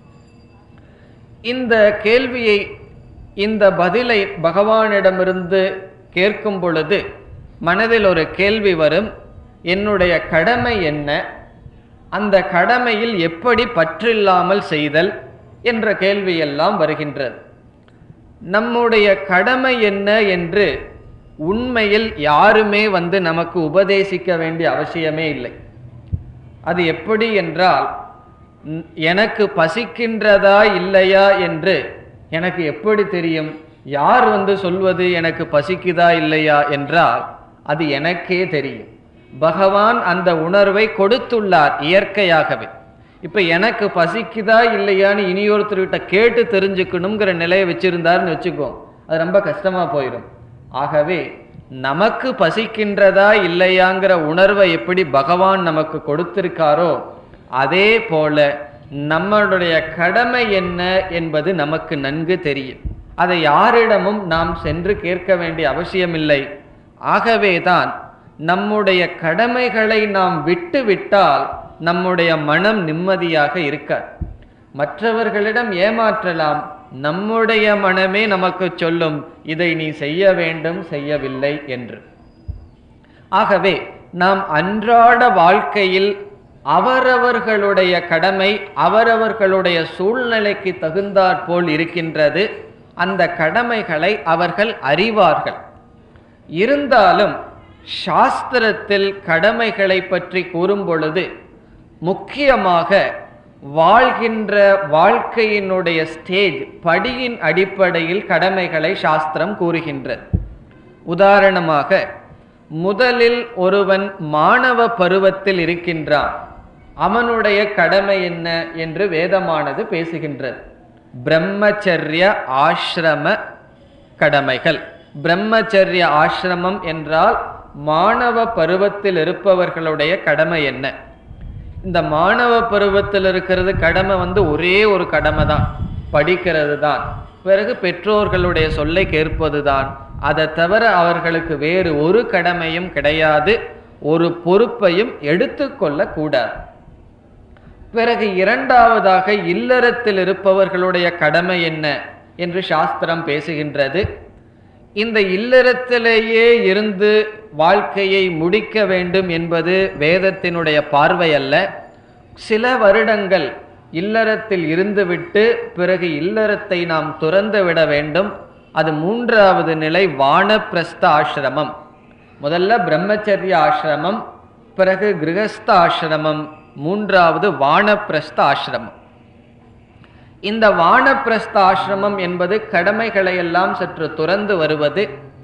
இந்த கேள்வியை இந்த பதிலை பகவானிடமிருந்து கேட்கும் பொழுது மனதில் ஒரு கேள்வி வரும் என்னுடைய கடமை என்ன அந்த கடமையில் எப்படி பற்றில்லாமல் செய்தல் என்ற கேள்வியெல்லாம் வருகின்றது நம்முடைய கடமை என்ன என்று உண்மையில் யாருமே வந்து நமக்கு உபதேசிக்க வேண்டிய அவசியமே இல்லை அது எப்படி என்றால் ம், எனக்கு பசிக்கின்றதா இல்லையா என்று எனக்கு எப்படி தெரியும் யார் வந்து சொல்வது எனக்கு பசிக்குதா இல்லையா என்றால் அது எனக்கே தெரியும் பகவான் அந்த உணர்வை கொடுத்துள்ளார் இயற்கையாகவே இப்ப எனக்கு பசிக்குதா இல்லையான்னு இனியொருத்தர்கிட்ட கேட்டு தெரிஞ்சுக்கணுங்கிற நிலையை வச்சிருந்தாருன்னு வச்சுக்கோ அது ரொம்ப கஷ்டமா போயிடும் ஆகவே நமக்கு பசிக்கின்றதா இல்லையாங்கிற உணர்வை எப்படி பகவான் நமக்கு கொடுத்திருக்காரோ அதே போல நம்மளுடைய கடமை என்ன என்பது நமக்கு நன்கு தெரியும் அதை யாரிடமும் நாம் சென்று கேட்க வேண்டிய அவசியமில்லை ஆகவேதான் நம்முடைய கடமைகளை நாம் விட்டு விட்டால் நம்முடைய மனம் நிம்மதியாக இருக்காது மற்றவர்களிடம் ஏமாற்றலாம் நம்முடைய மனமே நமக்கு சொல்லும் இதை நீ செய்ய வேண்டும் செய்யவில்லை என்று ஆகவே நாம் அன்றாட வாழ்க்கையில் அவரவர்களுடைய கடமை அவரவர்களுடைய சூழ்நிலைக்கு தகுந்தாற்போல் இருக்கின்றது அந்த கடமைகளை அவர்கள் அறிவார்கள் இருந்தாலும் சாஸ்திரத்தில் கடமைகளை பற்றி கூறும் பொழுது முக்கியமாக வாழ்கின்ற வாழ்க்கையினுடைய ஸ்டேஜ் படியின் அடிப்படையில் கடமைகளை சாஸ்திரம் கூறுகின்றது உதாரணமாக முதலில் ஒருவன் மாணவ பருவத்தில் இருக்கின்றான் அவனுடைய கடமை என்ன என்று வேதமானது பேசுகின்றது பிரம்மச்சரிய ஆசிரம கடமைகள் பிரம்மச்சரிய ஆசிரமம் என்றால் மாணவ பருவத்தில் இருப்பவர்களுடைய கடமை என்ன இந்த மாணவ பருவத்தில் இருக்கிறது கடமை வந்து ஒரே ஒரு கடமை தான் படிக்கிறது தான் பிறகு பெற்றோர்களுடைய சொல்லை கேட்பது தான் அதை தவிர அவர்களுக்கு வேறு ஒரு கடமையும் கிடையாது ஒரு பொறுப்பையும் எடுத்துக்கொள்ள கூடாது பிறகு இரண்டாவதாக இல்லறத்தில் இருப்பவர்களுடைய கடமை என்ன என்று சாஸ்திரம் பேசுகின்றது இந்த இல்லறத்திலேயே இருந்து வாழ்க்கையை முடிக்க வேண்டும் என்பது வேதத்தினுடைய பார்வை அல்ல சில வருடங்கள் இல்லறத்தில் இருந்துவிட்டு பிறகு இல்லறத்தை நாம் துறந்து விட வேண்டும் அது மூன்றாவது நிலை வானப்பிரஸ்த ஆசிரமம் முதல்ல பிரம்மச்சரிய ஆசிரமம் பிறகு கிரகஸ்த ஆசிரமம் மூன்றாவது வானப்பிரஸ்த ஆசிரமம் இந்த வானப்பிரஸ்த ஆசிரமம் என்பது கடமைகளை எல்லாம் சற்று துறந்து வருவது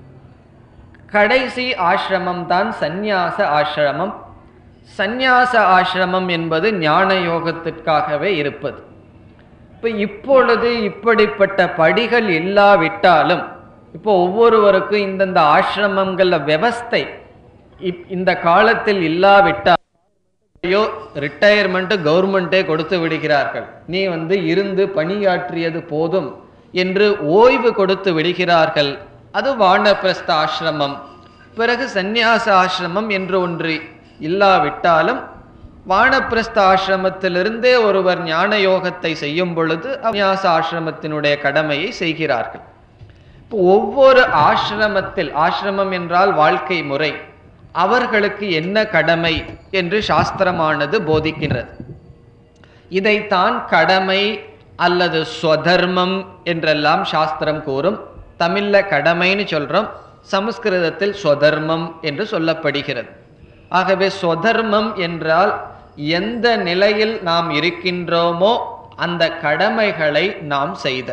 கடைசி ஆசிரமம் தான் சந்நியாச ஆசிரமம் சந்நியாச ஆசிரமம் என்பது ஞான யோகத்திற்காகவே இருப்பது இப்போ இப்பொழுது இப்படிப்பட்ட படிகள் இல்லாவிட்டாலும் இப்போ ஒவ்வொருவருக்கும் இந்தந்த ஆசிரமங்கள்ல விவஸ்தை இப் இந்த காலத்தில் இல்லாவிட்டால் ஐயோ ரிட்டையர்மெண்ட் கவர்மெண்ட்டே கொடுத்து விடுகிறார்கள் நீ வந்து இருந்து பணியாற்றியது போதும் என்று ஓய்வு கொடுத்து விடுகிறார்கள் அது வானப்பிரஸ்த ஆசிரமம் பிறகு சந்நியாச ஆசிரமம் என்று ஒன்று இல்லாவிட்டாலும் வானப்பிரஸ்த ஆசிரமத்திலிருந்தே ஒருவர் ஞான யோகத்தை செய்யும் பொழுது சந்நியாச ஆசிரமத்தினுடைய கடமையை செய்கிறார்கள் இப்போ ஒவ்வொரு ஆசிரமத்தில் ஆசிரமம் என்றால் வாழ்க்கை முறை அவர்களுக்கு என்ன கடமை என்று சாஸ்திரமானது போதிக்கின்றது இதைத்தான் கடமை அல்லது ஸ்வதர்மம் என்றெல்லாம் சாஸ்திரம் கூறும் தமிழ்ல கடமைன்னு சொல்றோம் சமஸ்கிருதத்தில் ஸ்வதர்மம் என்று சொல்லப்படுகிறது ஆகவே ஸ்வதர்மம் என்றால் எந்த நிலையில் நாம் இருக்கின்றோமோ அந்த கடமைகளை நாம் செய்த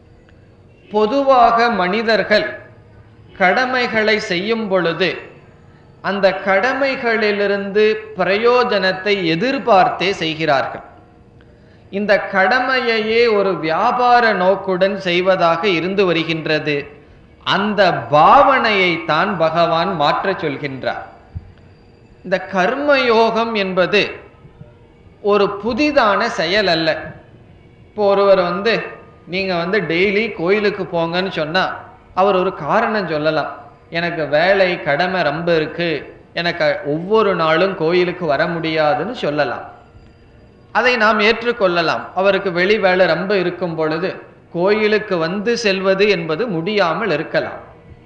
பொதுவாக மனிதர்கள் கடமைகளை செய்யும் பொழுது அந்த கடமைகளிலிருந்து பிரயோஜனத்தை எதிர்பார்த்தே செய்கிறார்கள் இந்த கடமையையே ஒரு வியாபார நோக்குடன் செய்வதாக இருந்து வருகின்றது அந்த பாவனையை தான் பகவான் மாற்றச் சொல்கின்றார் இந்த கர்மயோகம் என்பது ஒரு புதிதான செயல் அல்ல இப்போ ஒருவர் வந்து நீங்க வந்து டெய்லி கோயிலுக்கு போங்கன்னு சொன்னா அவர் ஒரு காரணம் சொல்லலாம் எனக்கு வேலை கடமை ரொம்ப இருக்கு எனக்கு ஒவ்வொரு நாளும் கோயிலுக்கு வர முடியாதுன்னு சொல்லலாம் அதை நாம் ஏற்றுக்கொள்ளலாம் அவருக்கு வெளி வேலை ரொம்ப இருக்கும் பொழுது கோயிலுக்கு வந்து செல்வது என்பது முடியாமல் இருக்கலாம்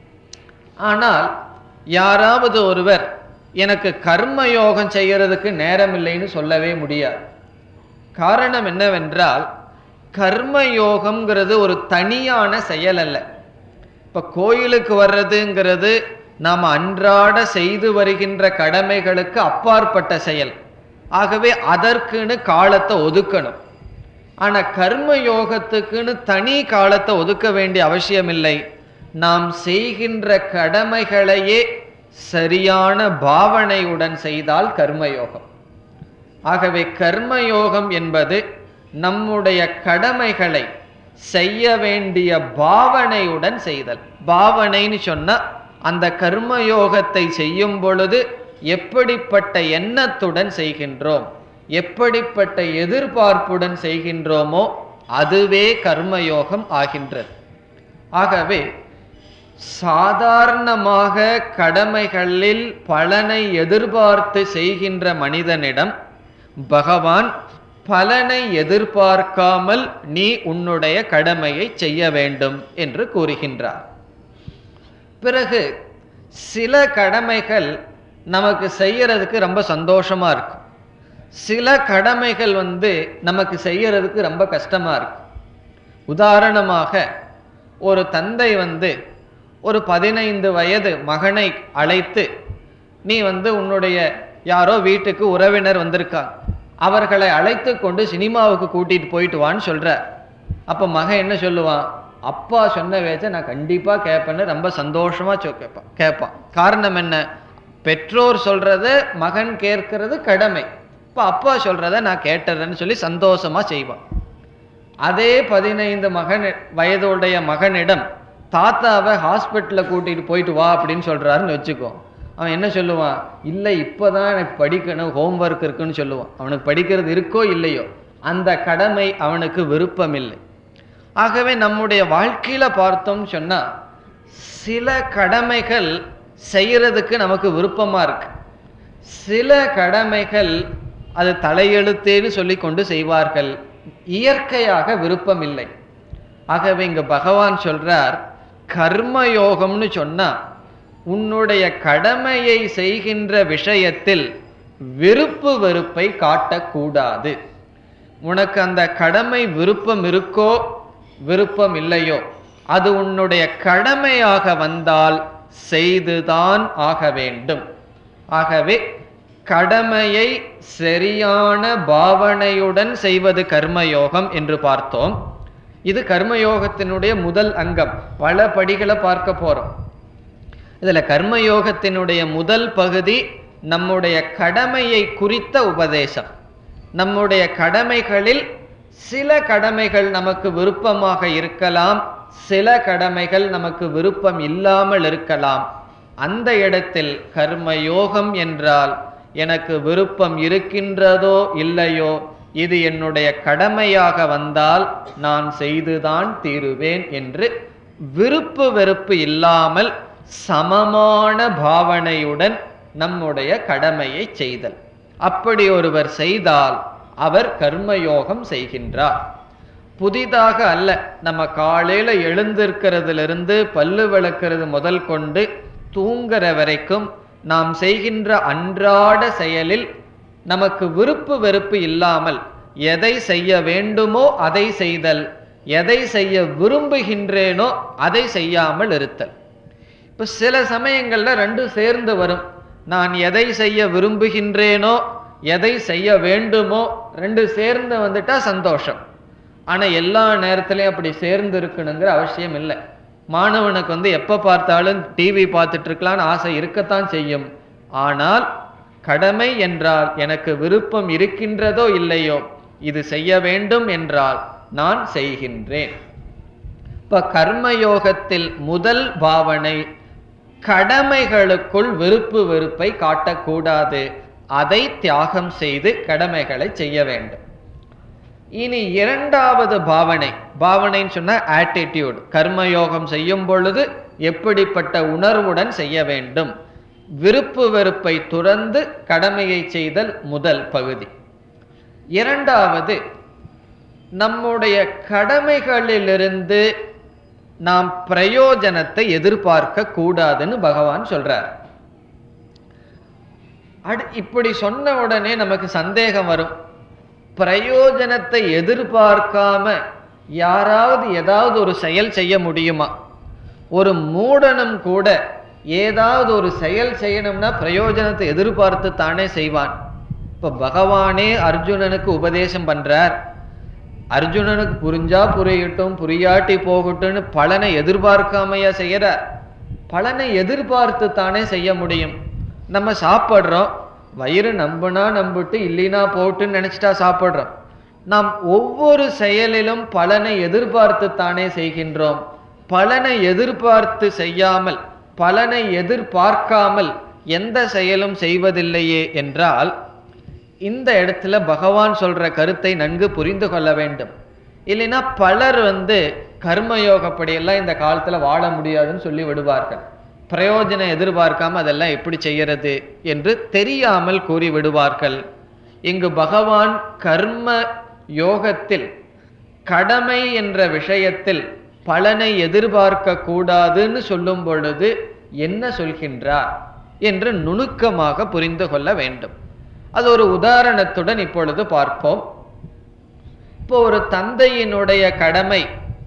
ஆனால் யாராவது ஒருவர் எனக்கு கர்மயோகம் செய்யறதுக்கு நேரம் இல்லைன்னு சொல்லவே முடியாது காரணம் என்னவென்றால் கர்மயோகம்ங்கிறது ஒரு தனியான செயல் அல்ல இப்ப கோயிலுக்கு வர்றதுங்கிறது நாம் அன்றாட செய்து வருகின்ற கடமைகளுக்கு அப்பாற்பட்ட செயல் ஆகவே அதற்குன்னு காலத்தை ஒதுக்கணும் ஆனா கர்ம யோகத்துக்குன்னு தனி காலத்தை ஒதுக்க வேண்டிய அவசியம் இல்லை நாம் செய்கின்ற கடமைகளையே சரியான பாவனையுடன் செய்தால் கர்மயோகம் ஆகவே கர்மயோகம் என்பது நம்முடைய கடமைகளை செய்ய வேண்டிய பாவனையுடன் செய்தல் பாவனைன்னு சொன்னா அந்த கர்மயோகத்தை செய்யும் பொழுது எப்படிப்பட்ட எண்ணத்துடன் செய்கின்றோம் எப்படிப்பட்ட எதிர்பார்ப்புடன் செய்கின்றோமோ அதுவே கர்மயோகம் ஆகின்றது ஆகவே சாதாரணமாக கடமைகளில் பலனை எதிர்பார்த்து செய்கின்ற மனிதனிடம் பகவான் பலனை எதிர்பார்க்காமல் நீ உன்னுடைய கடமையை செய்ய வேண்டும் என்று கூறுகின்றார் பிறகு சில கடமைகள் நமக்கு செய்யறதுக்கு ரொம்ப சந்தோஷமா இருக்கும் சில கடமைகள் வந்து நமக்கு செய்யறதுக்கு ரொம்ப கஷ்டமா இருக்கும் உதாரணமாக ஒரு தந்தை வந்து ஒரு பதினைந்து வயது மகனை அழைத்து நீ வந்து உன்னுடைய யாரோ வீட்டுக்கு உறவினர் வந்திருக்காங்க அவர்களை அழைத்து கொண்டு சினிமாவுக்கு கூட்டிட்டு போயிட்டு வான்னு சொல்ற அப்ப மகன் என்ன சொல்லுவான் அப்பா சொன்ன வேச்ச நான் கண்டிப்பா கேட்பேன்னு ரொம்ப சந்தோஷமா சொ கேட்பான் கேட்பான் காரணம் என்ன பெற்றோர் சொல்றத மகன் கேட்கறது கடமை இப்ப அப்பா சொல்றத நான் கேட்டுறேன்னு சொல்லி சந்தோஷமா செய்வான் அதே பதினைந்து மகன் வயதுடைய மகனிடம் தாத்தாவை ஹாஸ்பிட்டலில் கூட்டிட்டு போயிட்டு வா அப்படின்னு சொல்றாருன்னு வச்சுக்கோ அவன் என்ன சொல்லுவான் இல்லை இப்போதான் எனக்கு படிக்கணும் ஹோம்ஒர்க் இருக்குன்னு சொல்லுவான் அவனுக்கு படிக்கிறது இருக்கோ இல்லையோ அந்த கடமை அவனுக்கு விருப்பம் இல்லை ஆகவே நம்முடைய வாழ்க்கையில பார்த்தோம் சொன்னா சில கடமைகள் செய்யறதுக்கு நமக்கு விருப்பமா இருக்கு சில கடமைகள் அது தலையெழுத்தேன்னு சொல்லி கொண்டு செய்வார்கள் இயற்கையாக விருப்பம் இல்லை ஆகவே இங்க பகவான் சொல்றார் கர்மயோகம்னு சொன்னா உன்னுடைய கடமையை செய்கின்ற விஷயத்தில் விருப்பு வெறுப்பை காட்டக்கூடாது உனக்கு அந்த கடமை விருப்பம் இருக்கோ விருப்பம் இல்லையோ அது உன்னுடைய கடமையாக வந்தால் செய்துதான் ஆக வேண்டும் ஆகவே கடமையை சரியான பாவனையுடன் செய்வது கர்மயோகம் என்று பார்த்தோம் இது கர்மயோகத்தினுடைய முதல் அங்கம் பல படிகளை பார்க்க போறோம் இதுல கர்மயோகத்தினுடைய முதல் பகுதி நம்முடைய கடமையை குறித்த உபதேசம் நம்முடைய கடமைகளில் சில கடமைகள் நமக்கு விருப்பமாக இருக்கலாம் சில கடமைகள் நமக்கு விருப்பம் இல்லாமல் இருக்கலாம் அந்த இடத்தில் கர்மயோகம் என்றால் எனக்கு விருப்பம் இருக்கின்றதோ இல்லையோ இது என்னுடைய கடமையாக வந்தால் நான் செய்துதான் தீருவேன் என்று விருப்பு வெறுப்பு இல்லாமல் சமமான பாவனையுடன் நம்முடைய கடமையை செய்தல் அப்படி ஒருவர் செய்தால் அவர் கர்மயோகம் செய்கின்றார் புதிதாக அல்ல நம்ம காலையில எழுந்திருக்கிறதிலிருந்து பல்லு விளக்கிறது முதல் கொண்டு தூங்குற வரைக்கும் நாம் செய்கின்ற அன்றாட செயலில் நமக்கு விருப்பு வெறுப்பு இல்லாமல் எதை செய்ய வேண்டுமோ அதை செய்தல் எதை செய்ய விரும்புகின்றேனோ அதை செய்யாமல் இருத்தல் இப்ப சில சமயங்கள்ல ரெண்டும் சேர்ந்து வரும் நான் எதை செய்ய விரும்புகின்றேனோ எதை செய்ய வேண்டுமோ ரெண்டு சேர்ந்து வந்துட்டா சந்தோஷம் ஆனா எல்லா நேரத்திலையும் அப்படி சேர்ந்து இருக்கணுங்கிற அவசியம் இல்லை மாணவனுக்கு வந்து எப்ப பார்த்தாலும் டிவி பார்த்துட்டு இருக்கலாம்னு ஆசை இருக்கத்தான் செய்யும் ஆனால் கடமை என்றால் எனக்கு விருப்பம் இருக்கின்றதோ இல்லையோ இது செய்ய வேண்டும் என்றால் நான் செய்கின்றேன் இப்ப கர்மயோகத்தில் முதல் பாவனை கடமைகளுக்குள் விருப்பு வெறுப்பை காட்டக்கூடாது அதை தியாகம் செய்து கடமைகளை செய்ய வேண்டும் இனி இரண்டாவது பாவனை பாவனைன்னு சொன்னா ஆட்டிடியூட் கர்மயோகம் செய்யும் பொழுது எப்படிப்பட்ட உணர்வுடன் செய்ய வேண்டும் விருப்பு வெறுப்பை துறந்து கடமையை செய்தல் முதல் பகுதி இரண்டாவது நம்முடைய கடமைகளிலிருந்து நாம் பிரயோஜனத்தை எதிர்பார்க்க கூடாதுன்னு பகவான் சொல்றார் அடு இப்படி சொன்ன உடனே நமக்கு சந்தேகம் வரும் பிரயோஜனத்தை எதிர்பார்க்காம யாராவது ஏதாவது ஒரு செயல் செய்ய முடியுமா ஒரு மூடனும் கூட ஏதாவது ஒரு செயல் செய்யணும்னா பிரயோஜனத்தை எதிர்பார்த்து தானே செய்வான் இப்ப பகவானே அர்ஜுனனுக்கு உபதேசம் பண்றார் அர்ஜுனனுக்கு புரிஞ்சா புரியட்டும் புரியாட்டி போகட்டும்னு பலனை எதிர்பார்க்காமையா செய்யறார் பலனை எதிர்பார்த்து தானே செய்ய முடியும் நம்ம சாப்பிட்றோம் வயிறு நம்புனா நம்பிட்டு இல்லைனா போட்டுன்னு நினைச்சிட்டா சாப்பிட்றோம் நாம் ஒவ்வொரு செயலிலும் பலனை எதிர்பார்த்து தானே செய்கின்றோம் பலனை எதிர்பார்த்து செய்யாமல் பலனை எதிர்பார்க்காமல் எந்த செயலும் செய்வதில்லையே என்றால் இந்த இடத்துல பகவான் சொல்ற கருத்தை நன்கு புரிந்து கொள்ள வேண்டும் இல்லைன்னா பலர் வந்து கர்மயோகப்படி எல்லாம் இந்த காலத்துல வாழ முடியாதுன்னு சொல்லி விடுவார்கள் பிரயோஜனம் எதிர்பார்க்காம அதெல்லாம் எப்படி செய்யறது என்று தெரியாமல் கூறி விடுவார்கள் இங்கு பகவான் கர்ம யோகத்தில் கடமை என்ற விஷயத்தில் பலனை எதிர்பார்க்க கூடாதுன்னு சொல்லும் பொழுது என்ன சொல்கின்றார் என்று நுணுக்கமாக புரிந்து கொள்ள வேண்டும் அது ஒரு உதாரணத்துடன் இப்பொழுது பார்ப்போம் இப்போ ஒரு தந்தையினுடைய கடமை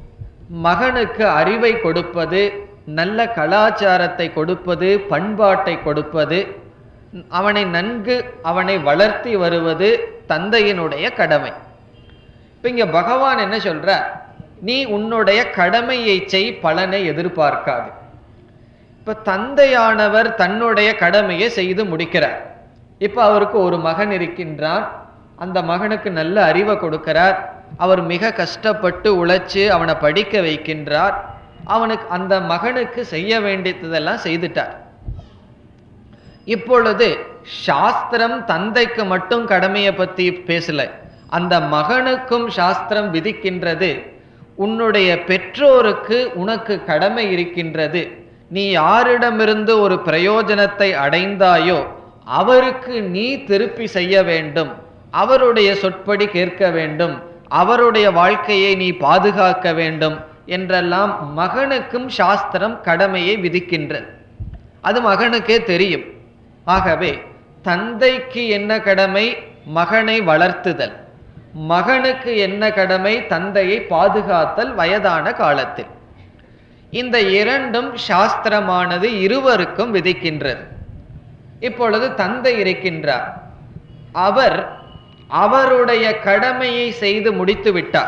மகனுக்கு அறிவை கொடுப்பது நல்ல கலாச்சாரத்தை கொடுப்பது பண்பாட்டை கொடுப்பது அவனை நன்கு அவனை வளர்த்தி வருவது தந்தையினுடைய கடமை இப்ப இங்க பகவான் என்ன சொல்ற நீ உன்னுடைய கடமையை செய் பலனை எதிர்பார்க்காது இப்ப தந்தையானவர் தன்னுடைய கடமையை செய்து முடிக்கிறார் இப்ப அவருக்கு ஒரு மகன் இருக்கின்றான் அந்த மகனுக்கு நல்ல அறிவை கொடுக்கிறார் அவர் மிக கஷ்டப்பட்டு உழைச்சு அவனை படிக்க வைக்கின்றார் அவனுக்கு அந்த மகனுக்கு செய்ய வேண்டியதெல்லாம் செய்துட்டார் இப்பொழுது சாஸ்திரம் தந்தைக்கு மட்டும் கடமையை பத்தி பேசல அந்த மகனுக்கும் சாஸ்திரம் விதிக்கின்றது உன்னுடைய பெற்றோருக்கு உனக்கு கடமை இருக்கின்றது நீ யாரிடமிருந்து ஒரு பிரயோஜனத்தை அடைந்தாயோ அவருக்கு நீ திருப்பி செய்ய வேண்டும் அவருடைய சொற்படி கேட்க வேண்டும் அவருடைய வாழ்க்கையை நீ பாதுகாக்க வேண்டும் என்றெல்லாம் மகனுக்கும் சாஸ்திரம் கடமையை விதிக்கின்றது அது மகனுக்கே தெரியும் ஆகவே தந்தைக்கு என்ன கடமை மகனை வளர்த்துதல் மகனுக்கு என்ன கடமை தந்தையை பாதுகாத்தல் வயதான காலத்தில் இந்த இரண்டும் சாஸ்திரமானது இருவருக்கும் விதிக்கின்றது இப்பொழுது தந்தை இருக்கின்றார் அவர் அவருடைய கடமையை செய்து முடித்து விட்டார்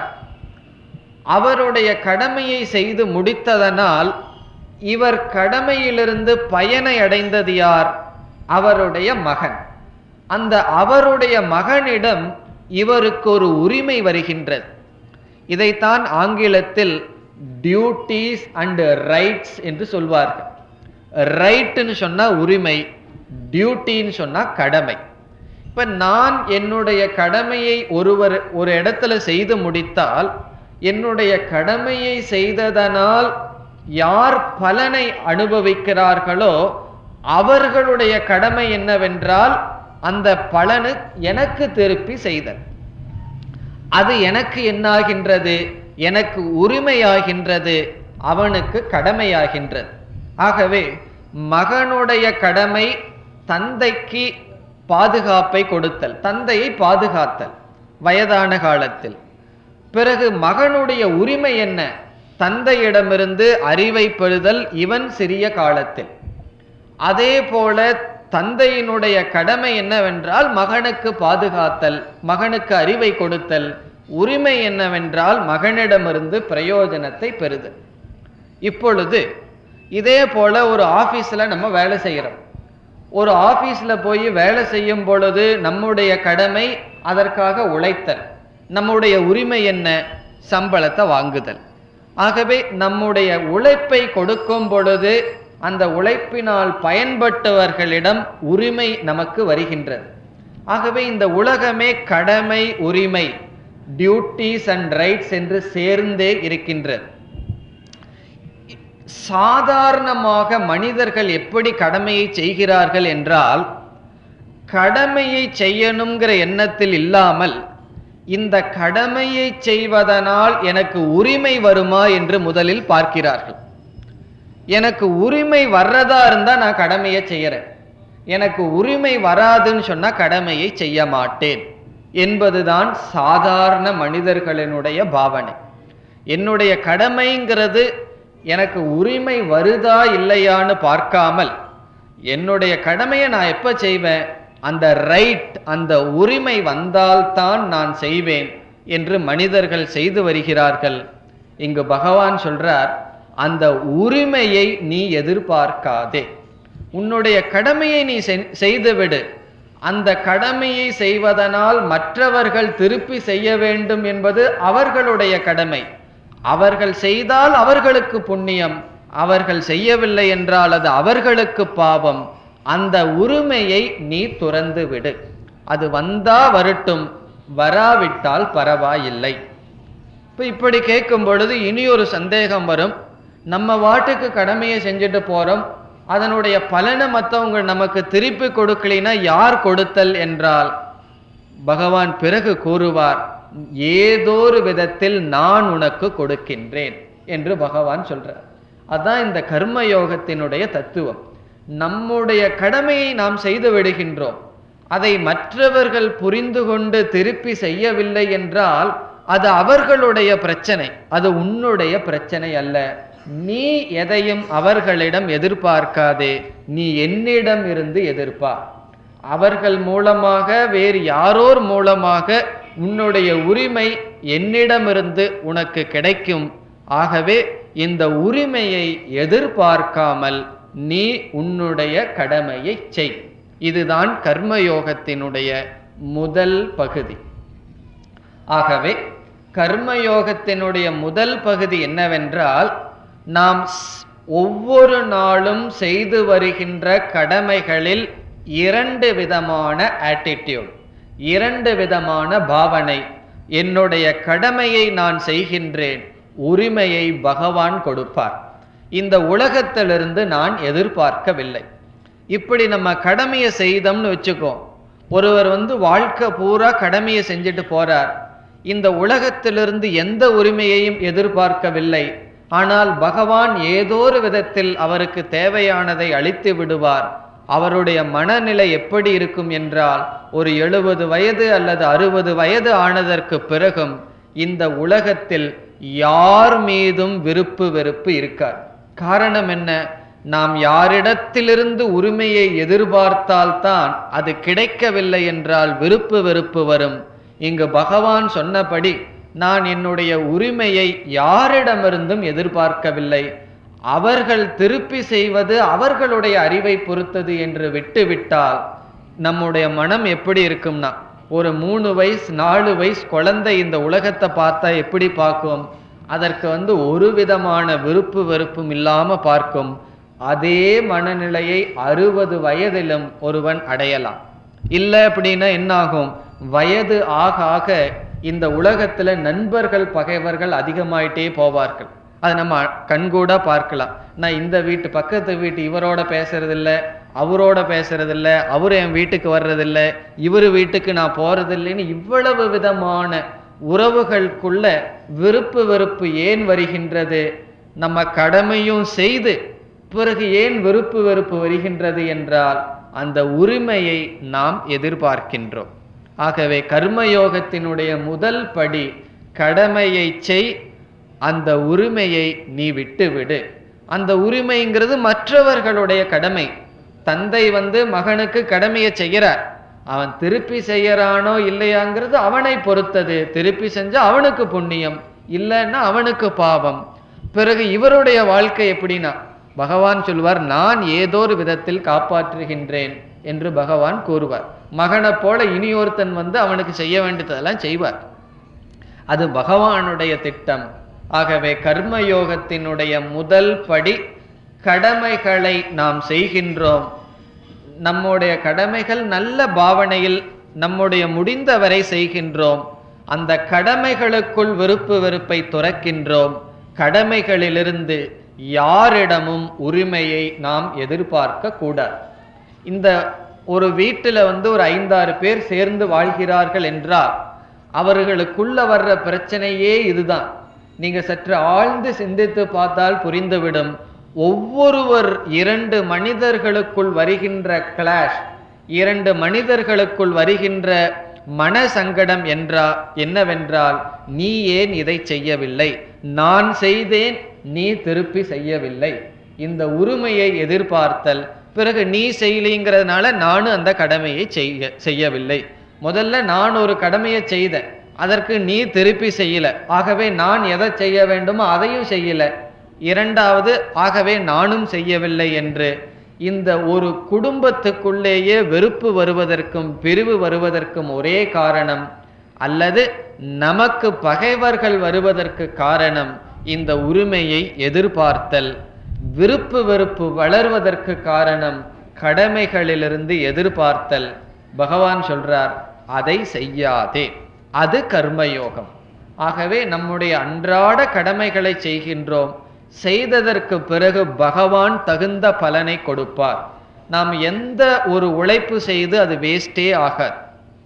அவருடைய கடமையை செய்து முடித்ததனால் இவர் கடமையிலிருந்து பயனை அடைந்தது யார் அவருடைய மகன் அந்த அவருடைய மகனிடம் இவருக்கு ஒரு உரிமை வருகின்றது இதைத்தான் ஆங்கிலத்தில் டியூட்டிஸ் அண்ட் ரைட்ஸ் என்று சொல்வார்கள் ரைட்டுன்னு சொன்னா உரிமை டியூட்டின்னு சொன்னா கடமை இப்ப நான் என்னுடைய கடமையை ஒருவர் ஒரு இடத்துல செய்து முடித்தால் என்னுடைய கடமையை செய்ததனால் யார் பலனை அனுபவிக்கிறார்களோ அவர்களுடைய கடமை என்னவென்றால் அந்த பலனு எனக்கு திருப்பி செய்தல் அது எனக்கு என்னாகின்றது எனக்கு உரிமையாகின்றது அவனுக்கு கடமையாகின்றது ஆகவே மகனுடைய கடமை தந்தைக்கு பாதுகாப்பை கொடுத்தல் தந்தையை பாதுகாத்தல் வயதான காலத்தில் பிறகு மகனுடைய உரிமை என்ன தந்தையிடமிருந்து அறிவை பெறுதல் இவன் சிறிய காலத்தில் அதே போல தந்தையினுடைய கடமை என்னவென்றால் மகனுக்கு பாதுகாத்தல் மகனுக்கு அறிவை கொடுத்தல் உரிமை என்னவென்றால் மகனிடமிருந்து பிரயோஜனத்தை பெறுதல் இப்பொழுது இதே போல ஒரு ஆபீஸ்ல நம்ம வேலை செய்கிறோம் ஒரு ஆபீஸ்ல போய் வேலை செய்யும் பொழுது நம்முடைய கடமை அதற்காக உழைத்தல் நம்முடைய உரிமை என்ன சம்பளத்தை வாங்குதல் ஆகவே நம்முடைய உழைப்பை கொடுக்கும் பொழுது அந்த உழைப்பினால் பயன்பட்டவர்களிடம் உரிமை நமக்கு வருகின்றது ஆகவே இந்த உலகமே கடமை உரிமை டியூட்டிஸ் அண்ட் ரைட்ஸ் என்று சேர்ந்தே இருக்கின்றது சாதாரணமாக மனிதர்கள் எப்படி கடமையை செய்கிறார்கள் என்றால் கடமையை செய்யணுங்கிற எண்ணத்தில் இல்லாமல் இந்த கடமையை செய்வதனால் எனக்கு உரிமை வருமா என்று முதலில் பார்க்கிறார்கள் எனக்கு உரிமை வர்றதா இருந்தா நான் கடமையை செய்யறேன் எனக்கு உரிமை வராதுன்னு சொன்னா கடமையை செய்ய மாட்டேன் என்பதுதான் சாதாரண மனிதர்களினுடைய பாவனை என்னுடைய கடமைங்கிறது எனக்கு உரிமை வருதா இல்லையான்னு பார்க்காமல் என்னுடைய கடமையை நான் எப்ப செய்வேன் அந்த ரைட் அந்த உரிமை வந்தால்தான் நான் செய்வேன் என்று மனிதர்கள் செய்து வருகிறார்கள் இங்கு பகவான் சொல்றார் அந்த உரிமையை நீ எதிர்பார்க்காதே உன்னுடைய கடமையை நீ செய்- செய்துவிடு அந்த கடமையை செய்வதனால் மற்றவர்கள் திருப்பி செய்ய வேண்டும் என்பது அவர்களுடைய கடமை அவர்கள் செய்தால் அவர்களுக்கு புண்ணியம் அவர்கள் செய்யவில்லை என்றால் அது அவர்களுக்கு பாவம் அந்த உரிமையை நீ துறந்து விடு அது வந்தா வரட்டும் வராவிட்டால் பரவாயில்லை இப்போ இப்படி கேட்கும் பொழுது இனி ஒரு சந்தேகம் வரும் நம்ம வாட்டுக்கு கடமையை செஞ்சுட்டு போறோம் அதனுடைய பலனை மற்றவங்க நமக்கு திருப்பி கொடுக்கலைன்னா யார் கொடுத்தல் என்றால் பகவான் பிறகு கூறுவார் ஏதோரு விதத்தில் நான் உனக்கு கொடுக்கின்றேன் என்று பகவான் சொல்றார் அதான் இந்த கர்ம யோகத்தினுடைய தத்துவம் நம்முடைய கடமையை நாம் செய்து விடுகின்றோம் அதை மற்றவர்கள் புரிந்து கொண்டு திருப்பி செய்யவில்லை என்றால் அது அவர்களுடைய பிரச்சனை அது உன்னுடைய பிரச்சனை அல்ல நீ எதையும் அவர்களிடம் எதிர்பார்க்காதே நீ என்னிடம் இருந்து எதிர்பார் அவர்கள் மூலமாக வேறு யாரோர் மூலமாக உன்னுடைய உரிமை என்னிடமிருந்து உனக்கு கிடைக்கும் ஆகவே இந்த உரிமையை எதிர்பார்க்காமல் நீ உன்னுடைய கடமையை செய் இதுதான் கர்மயோகத்தினுடைய முதல் பகுதி ஆகவே கர்மயோகத்தினுடைய முதல் பகுதி என்னவென்றால் நாம் ஸ்- ஒவ்வொரு நாளும் செய்து வருகின்ற கடமைகளில் இரண்டு விதமான ஆட்டிடியூட் இரண்டு விதமான பாவனை என்னுடைய கடமையை நான் செய்கின்றேன் உரிமையை பகவான் கொடுப்பார் இந்த உலகத்திலிருந்து நான் எதிர்பார்க்கவில்லை இப்படி நம்ம கடமையை செய்தோம்னு வச்சுக்கோ ஒருவர் வந்து வாழ்க்கை பூரா கடமையை செஞ்சுட்டு போறார் இந்த உலகத்திலிருந்து எந்த உரிமையையும் எதிர்பார்க்கவில்லை ஆனால் பகவான் ஏதோ ஒரு விதத்தில் அவருக்கு தேவையானதை அளித்து விடுவார் அவருடைய மனநிலை எப்படி இருக்கும் என்றால் ஒரு எழுபது வயது அல்லது அறுபது வயது ஆனதற்கு பிறகும் இந்த உலகத்தில் யார் மீதும் விருப்பு வெறுப்பு இருக்கார் காரணம் என்ன நாம் யாரிடத்திலிருந்து உரிமையை எதிர்பார்த்தால்தான் அது கிடைக்கவில்லை என்றால் விருப்பு வெறுப்பு வரும் இங்கு பகவான் சொன்னபடி நான் என்னுடைய உரிமையை யாரிடமிருந்தும் எதிர்பார்க்கவில்லை அவர்கள் திருப்பி செய்வது அவர்களுடைய அறிவை பொறுத்தது என்று விட்டுவிட்டால் நம்முடைய மனம் எப்படி இருக்கும்னா ஒரு மூணு வயசு நாலு வயசு குழந்தை இந்த உலகத்தை பார்த்தா எப்படி பார்க்கும் அதற்கு வந்து ஒரு விதமான விருப்பு வெறுப்பும் இல்லாம பார்க்கும் அதே மனநிலையை அறுபது வயதிலும் ஒருவன் அடையலாம் இல்லை அப்படின்னா என்ன ஆகும் வயது ஆக ஆக இந்த உலகத்துல நண்பர்கள் பகைவர்கள் அதிகமாயிட்டே போவார்கள் அதை நம்ம கண்கூட பார்க்கலாம் நான் இந்த வீட்டு பக்கத்து வீட்டு இவரோட பேசுறதில்ல அவரோட பேசுறதில்ல அவர் என் வீட்டுக்கு வர்றதில்ல இவர் வீட்டுக்கு நான் போறதில்லைன்னு இவ்வளவு விதமான உறவுகளுக்குள்ள விருப்பு வெறுப்பு ஏன் வருகின்றது நம்ம கடமையும் செய்து பிறகு ஏன் விருப்பு வெறுப்பு வருகின்றது என்றால் அந்த உரிமையை நாம் எதிர்பார்க்கின்றோம் ஆகவே கர்மயோகத்தினுடைய முதல் படி கடமையை செய் அந்த உரிமையை நீ விட்டுவிடு அந்த உரிமைங்கிறது மற்றவர்களுடைய கடமை தந்தை வந்து மகனுக்கு கடமையை செய்கிறார் அவன் திருப்பி செய்யறானோ இல்லையாங்கிறது அவனை பொறுத்தது திருப்பி செஞ்சா அவனுக்கு புண்ணியம் இல்லைன்னா அவனுக்கு பாவம் பிறகு இவருடைய வாழ்க்கை எப்படின்னா பகவான் சொல்வார் நான் ஏதோ ஒரு விதத்தில் காப்பாற்றுகின்றேன் என்று பகவான் கூறுவார் மகனை போல இனியொருத்தன் வந்து அவனுக்கு செய்ய வேண்டியதெல்லாம் செய்வார் அது பகவானுடைய திட்டம் ஆகவே கர்மயோகத்தினுடைய முதல் படி கடமைகளை நாம் செய்கின்றோம் நம்முடைய கடமைகள் நல்ல பாவனையில் நம்முடைய முடிந்தவரை செய்கின்றோம் அந்த கடமைகளுக்குள் விருப்பு வெறுப்பை துறக்கின்றோம் கடமைகளிலிருந்து யாரிடமும் உரிமையை நாம் எதிர்பார்க்க கூடாது இந்த ஒரு வீட்டில் வந்து ஒரு ஐந்தாறு பேர் சேர்ந்து வாழ்கிறார்கள் என்றால் அவர்களுக்குள்ள வர்ற பிரச்சனையே இதுதான் நீங்க சற்று ஆழ்ந்து சிந்தித்து பார்த்தால் புரிந்துவிடும் ஒவ்வொருவர் இரண்டு மனிதர்களுக்குள் வருகின்ற கிளாஷ் இரண்டு மனிதர்களுக்குள் வருகின்ற மன சங்கடம் என்றா என்னவென்றால் நீ ஏன் இதை செய்யவில்லை நான் செய்தேன் நீ திருப்பி செய்யவில்லை இந்த உரிமையை எதிர்பார்த்தல் பிறகு நீ செய்யலிங்கிறதுனால நானும் அந்த கடமையை செய்ய செய்யவில்லை முதல்ல நான் ஒரு கடமையை செய்தேன் அதற்கு நீ திருப்பி செய்யல ஆகவே நான் எதை செய்ய வேண்டுமோ அதையும் செய்யல இரண்டாவது ஆகவே நானும் செய்யவில்லை என்று இந்த ஒரு குடும்பத்துக்குள்ளேயே வெறுப்பு வருவதற்கும் பிரிவு வருவதற்கும் ஒரே காரணம் அல்லது நமக்கு பகைவர்கள் வருவதற்கு காரணம் இந்த உரிமையை எதிர்பார்த்தல் விருப்பு வெறுப்பு வளர்வதற்கு காரணம் கடமைகளிலிருந்து எதிர்பார்த்தல் பகவான் சொல்றார் அதை செய்யாதே அது கர்மயோகம் ஆகவே நம்முடைய அன்றாட கடமைகளை செய்கின்றோம் செய்ததற்கு பிறகு பகவான் தகுந்த பலனை கொடுப்பார் நாம் எந்த ஒரு உழைப்பு செய்து அது வேஸ்டே ஆகாது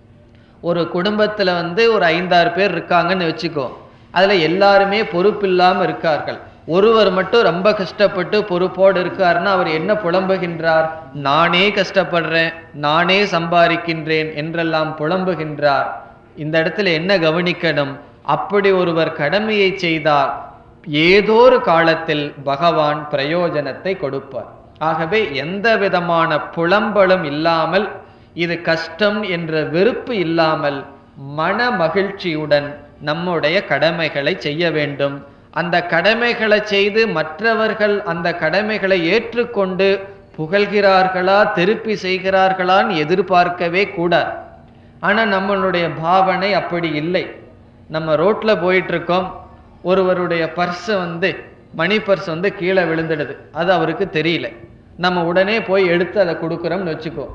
ஒரு குடும்பத்துல வந்து ஒரு ஐந்தாறு பேர் இருக்காங்கன்னு வச்சுக்கோ அதுல எல்லாருமே பொறுப்பில்லாம இருக்கார்கள் ஒருவர் மட்டும் ரொம்ப கஷ்டப்பட்டு பொறுப்போடு இருக்காருன்னா அவர் என்ன புலம்புகின்றார் நானே கஷ்டப்படுறேன் நானே சம்பாதிக்கின்றேன் என்றெல்லாம் புலம்புகின்றார் இந்த இடத்துல என்ன கவனிக்கணும் அப்படி ஒருவர் கடமையை செய்தால் ஏதோ ஒரு காலத்தில் பகவான் பிரயோஜனத்தை கொடுப்பார் ஆகவே எந்த விதமான புலம்பலும் இல்லாமல் இது கஷ்டம் என்ற வெறுப்பு இல்லாமல் மன மகிழ்ச்சியுடன் நம்முடைய கடமைகளை செய்ய வேண்டும் அந்த கடமைகளை செய்து மற்றவர்கள் அந்த கடமைகளை ஏற்றுக்கொண்டு புகழ்கிறார்களா திருப்பி செய்கிறார்களான்னு எதிர்பார்க்கவே கூடாது ஆனா நம்மளுடைய பாவனை அப்படி இல்லை நம்ம ரோட்ல போயிட்டு இருக்கோம் ஒருவருடைய பர்ஸ் வந்து மணி பர்ஸ் வந்து கீழே விழுந்துடுது அது அவருக்கு தெரியல நம்ம உடனே போய் எடுத்து அதை கொடுக்குறோம்னு வச்சுக்கோ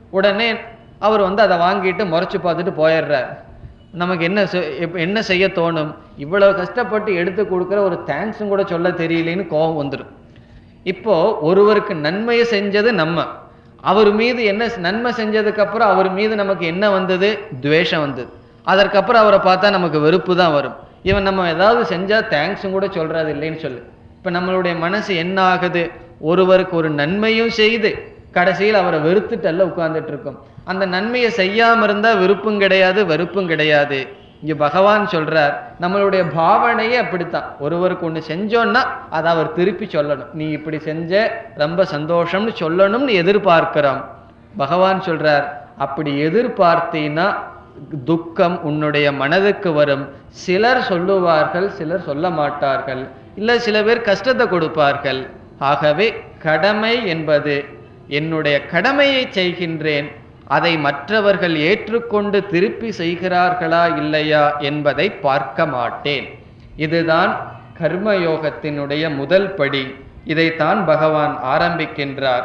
உடனே அவர் வந்து அதை வாங்கிட்டு முறைச்சு பார்த்துட்டு போயிடுறார் நமக்கு என்ன செ- இப்ப என்ன செய்ய தோணும் இவ்வளவு கஷ்டப்பட்டு எடுத்து கொடுக்குற ஒரு தேங்க்ஸும் கூட சொல்ல தெரியலேன்னு கோபம் வந்துடும் இப்போ ஒருவருக்கு நன்மையை செஞ்சது நம்ம அவர் மீது என்ன ஸ்- நன்மை செஞ்சதுக்கு அப்புறம் அவர் மீது நமக்கு என்ன வந்தது துவேஷம் வந்தது அதற்கப்புறம் அவரை பார்த்தா நமக்கு வெறுப்பு தான் வரும் இவன் நம்ம ஏதாவது செஞ்சா தேங்க்ஸும் கூட சொல்றது இல்லைன்னு சொல்லு இப்ப நம்மளுடைய மனசு என்ன ஆகுது ஒருவருக்கு ஒரு நன்மையும் செய்து கடைசியில் அவரை வெறுத்துட்டல்ல உட்கார்ந்துட்டு இருக்கோம் அந்த நன்மையை செய்யாம இருந்தா விருப்பம் கிடையாது வெறுப்பும் கிடையாது இங்க பகவான் சொல்றார் நம்மளுடைய பாவனையே அப்படித்தான் ஒருவருக்கு ஒண்ணு செஞ்சோன்னா அதை அவர் திருப்பி சொல்லணும் நீ இப்படி செஞ்ச ரொம்ப சந்தோஷம்னு சொல்லணும்னு எதிர்பார்க்கிறோம் பகவான் சொல்றார் அப்படி எதிர்பார்த்தீன்னா துக்கம் உன்னுடைய மனதுக்கு வரும் சிலர் சொல்லுவார்கள் சிலர் சொல்ல மாட்டார்கள் இல்ல சில பேர் கஷ்டத்தை கொடுப்பார்கள் ஆகவே கடமை என்பது என்னுடைய கடமையை செய்கின்றேன் அதை மற்றவர்கள் ஏற்றுக்கொண்டு திருப்பி செய்கிறார்களா இல்லையா என்பதை பார்க்க மாட்டேன் இதுதான் கர்மயோகத்தினுடைய முதல் படி இதைத்தான் பகவான் ஆரம்பிக்கின்றார்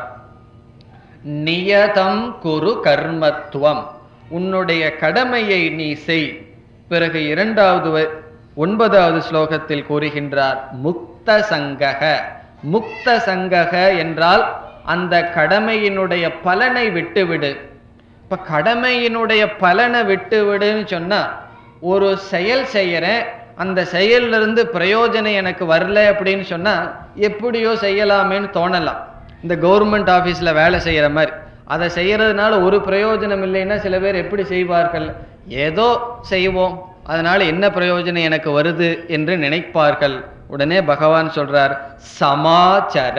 நியதம் குரு கர்மத்துவம் உன்னுடைய கடமையை நீ செய் பிறகு இரண்டாவது வ- ஒன்பதாவது ஸ்லோகத்தில் கூறுகின்றார் முக்த சங்கக முக்த சங்கக என்றால் அந்த கடமையினுடைய பலனை விட்டுவிடு இப்ப கடமையினுடைய பலனை விட்டுவிடுன்னு சொன்னா ஒரு செயல் செய்யறேன் அந்த செயல்ல இருந்து பிரயோஜனம் எனக்கு வரல அப்படின்னு சொன்னா எப்படியோ செய்யலாமேன்னு தோணலாம் இந்த கவர்மெண்ட் ஆபீஸ்ல வேலை செய்யற மாதிரி அதை செய்யறதுனால ஒரு பிரயோஜனம் இல்லைன்னா சில பேர் எப்படி செய்வார்கள் ஏதோ செய்வோம் அதனால என்ன பிரயோஜனம் எனக்கு வருது என்று நினைப்பார்கள் உடனே பகவான் சொல்றார் சமாச்சர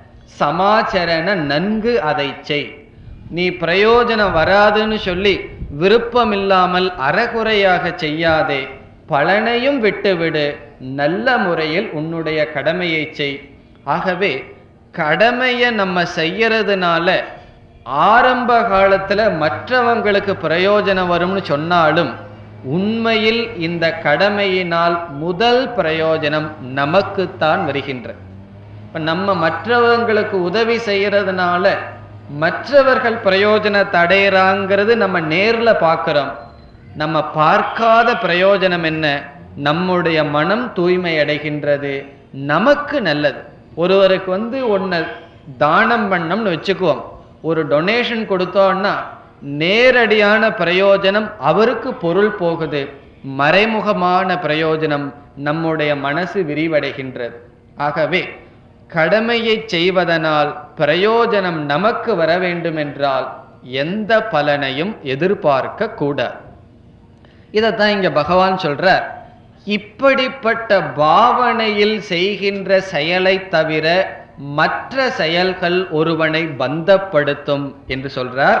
சமாச்சரன நன்கு அதை செய் நீ பிரயோஜனம் வராதுன்னு சொல்லி விருப்பம் இல்லாமல் அறகுறையாக செய்யாதே பலனையும் விட்டுவிடு நல்ல முறையில் உன்னுடைய கடமையை செய் ஆகவே கடமையை நம்ம செய்யறதுனால ஆரம்ப காலத்துல மற்றவங்களுக்கு பிரயோஜனம் வரும்னு சொன்னாலும் உண்மையில் இந்த கடமையினால் முதல் பிரயோஜனம் நமக்குத்தான் வருகின்றது இப்ப நம்ம மற்றவங்களுக்கு உதவி செய்யறதுனால மற்றவர்கள் பிரயோஜனத்தை அடையறாங்கிறது நம்ம நேர்ல பார்க்கிறோம் நம்ம பார்க்காத பிரயோஜனம் என்ன நம்முடைய மனம் தூய்மை அடைகின்றது நமக்கு நல்லது ஒருவருக்கு வந்து ஒன்ன தானம் பண்ணோம்னு வச்சுக்குவோம் ஒரு டொனேஷன் கொடுத்தோம்னா நேரடியான பிரயோஜனம் அவருக்கு பொருள் போகுது மறைமுகமான பிரயோஜனம் நம்முடைய மனசு விரிவடைகின்றது ஆகவே கடமையை செய்வதனால் பிரயோஜனம் நமக்கு வர வேண்டும் என்றால் எந்த பலனையும் எதிர்பார்க்க கூடாது இதைத்தான் இங்க பகவான் சொல்றார் இப்படிப்பட்ட பாவனையில் செய்கின்ற செயலை தவிர மற்ற செயல்கள் ஒருவனை பந்தப்படுத்தும் என்று சொல்றார்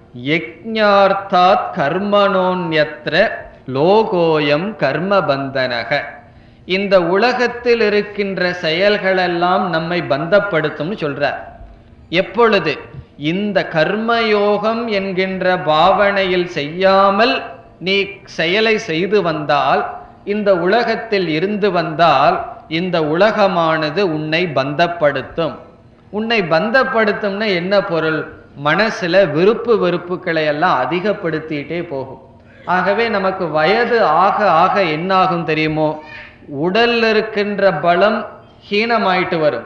யஜ்ஞார்த்தாத் கர்மணோன்யத்ர லோகோயம் கர்ம பந்தனக இந்த உலகத்தில் இருக்கின்ற செயல்களெல்லாம் நம்மை பந்தப்படுத்தும்னு சொல்றார் எப்பொழுது இந்த கர்மயோகம் என்கின்ற பாவனையில் செய்யாமல் நீ செயலை செய்து வந்தால் இந்த உலகத்தில் இருந்து வந்தால் இந்த உலகமானது உன்னை பந்தப்படுத்தும் உன்னை பந்தப்படுத்தும்னா என்ன பொருள் மனசுல விருப்பு வெறுப்புகளை எல்லாம் அதிகப்படுத்திட்டே போகும் ஆகவே நமக்கு வயது ஆக ஆக என்னாகும் தெரியுமோ உடல்ல இருக்கின்ற பலம் ஹீனமாயிட்டு வரும்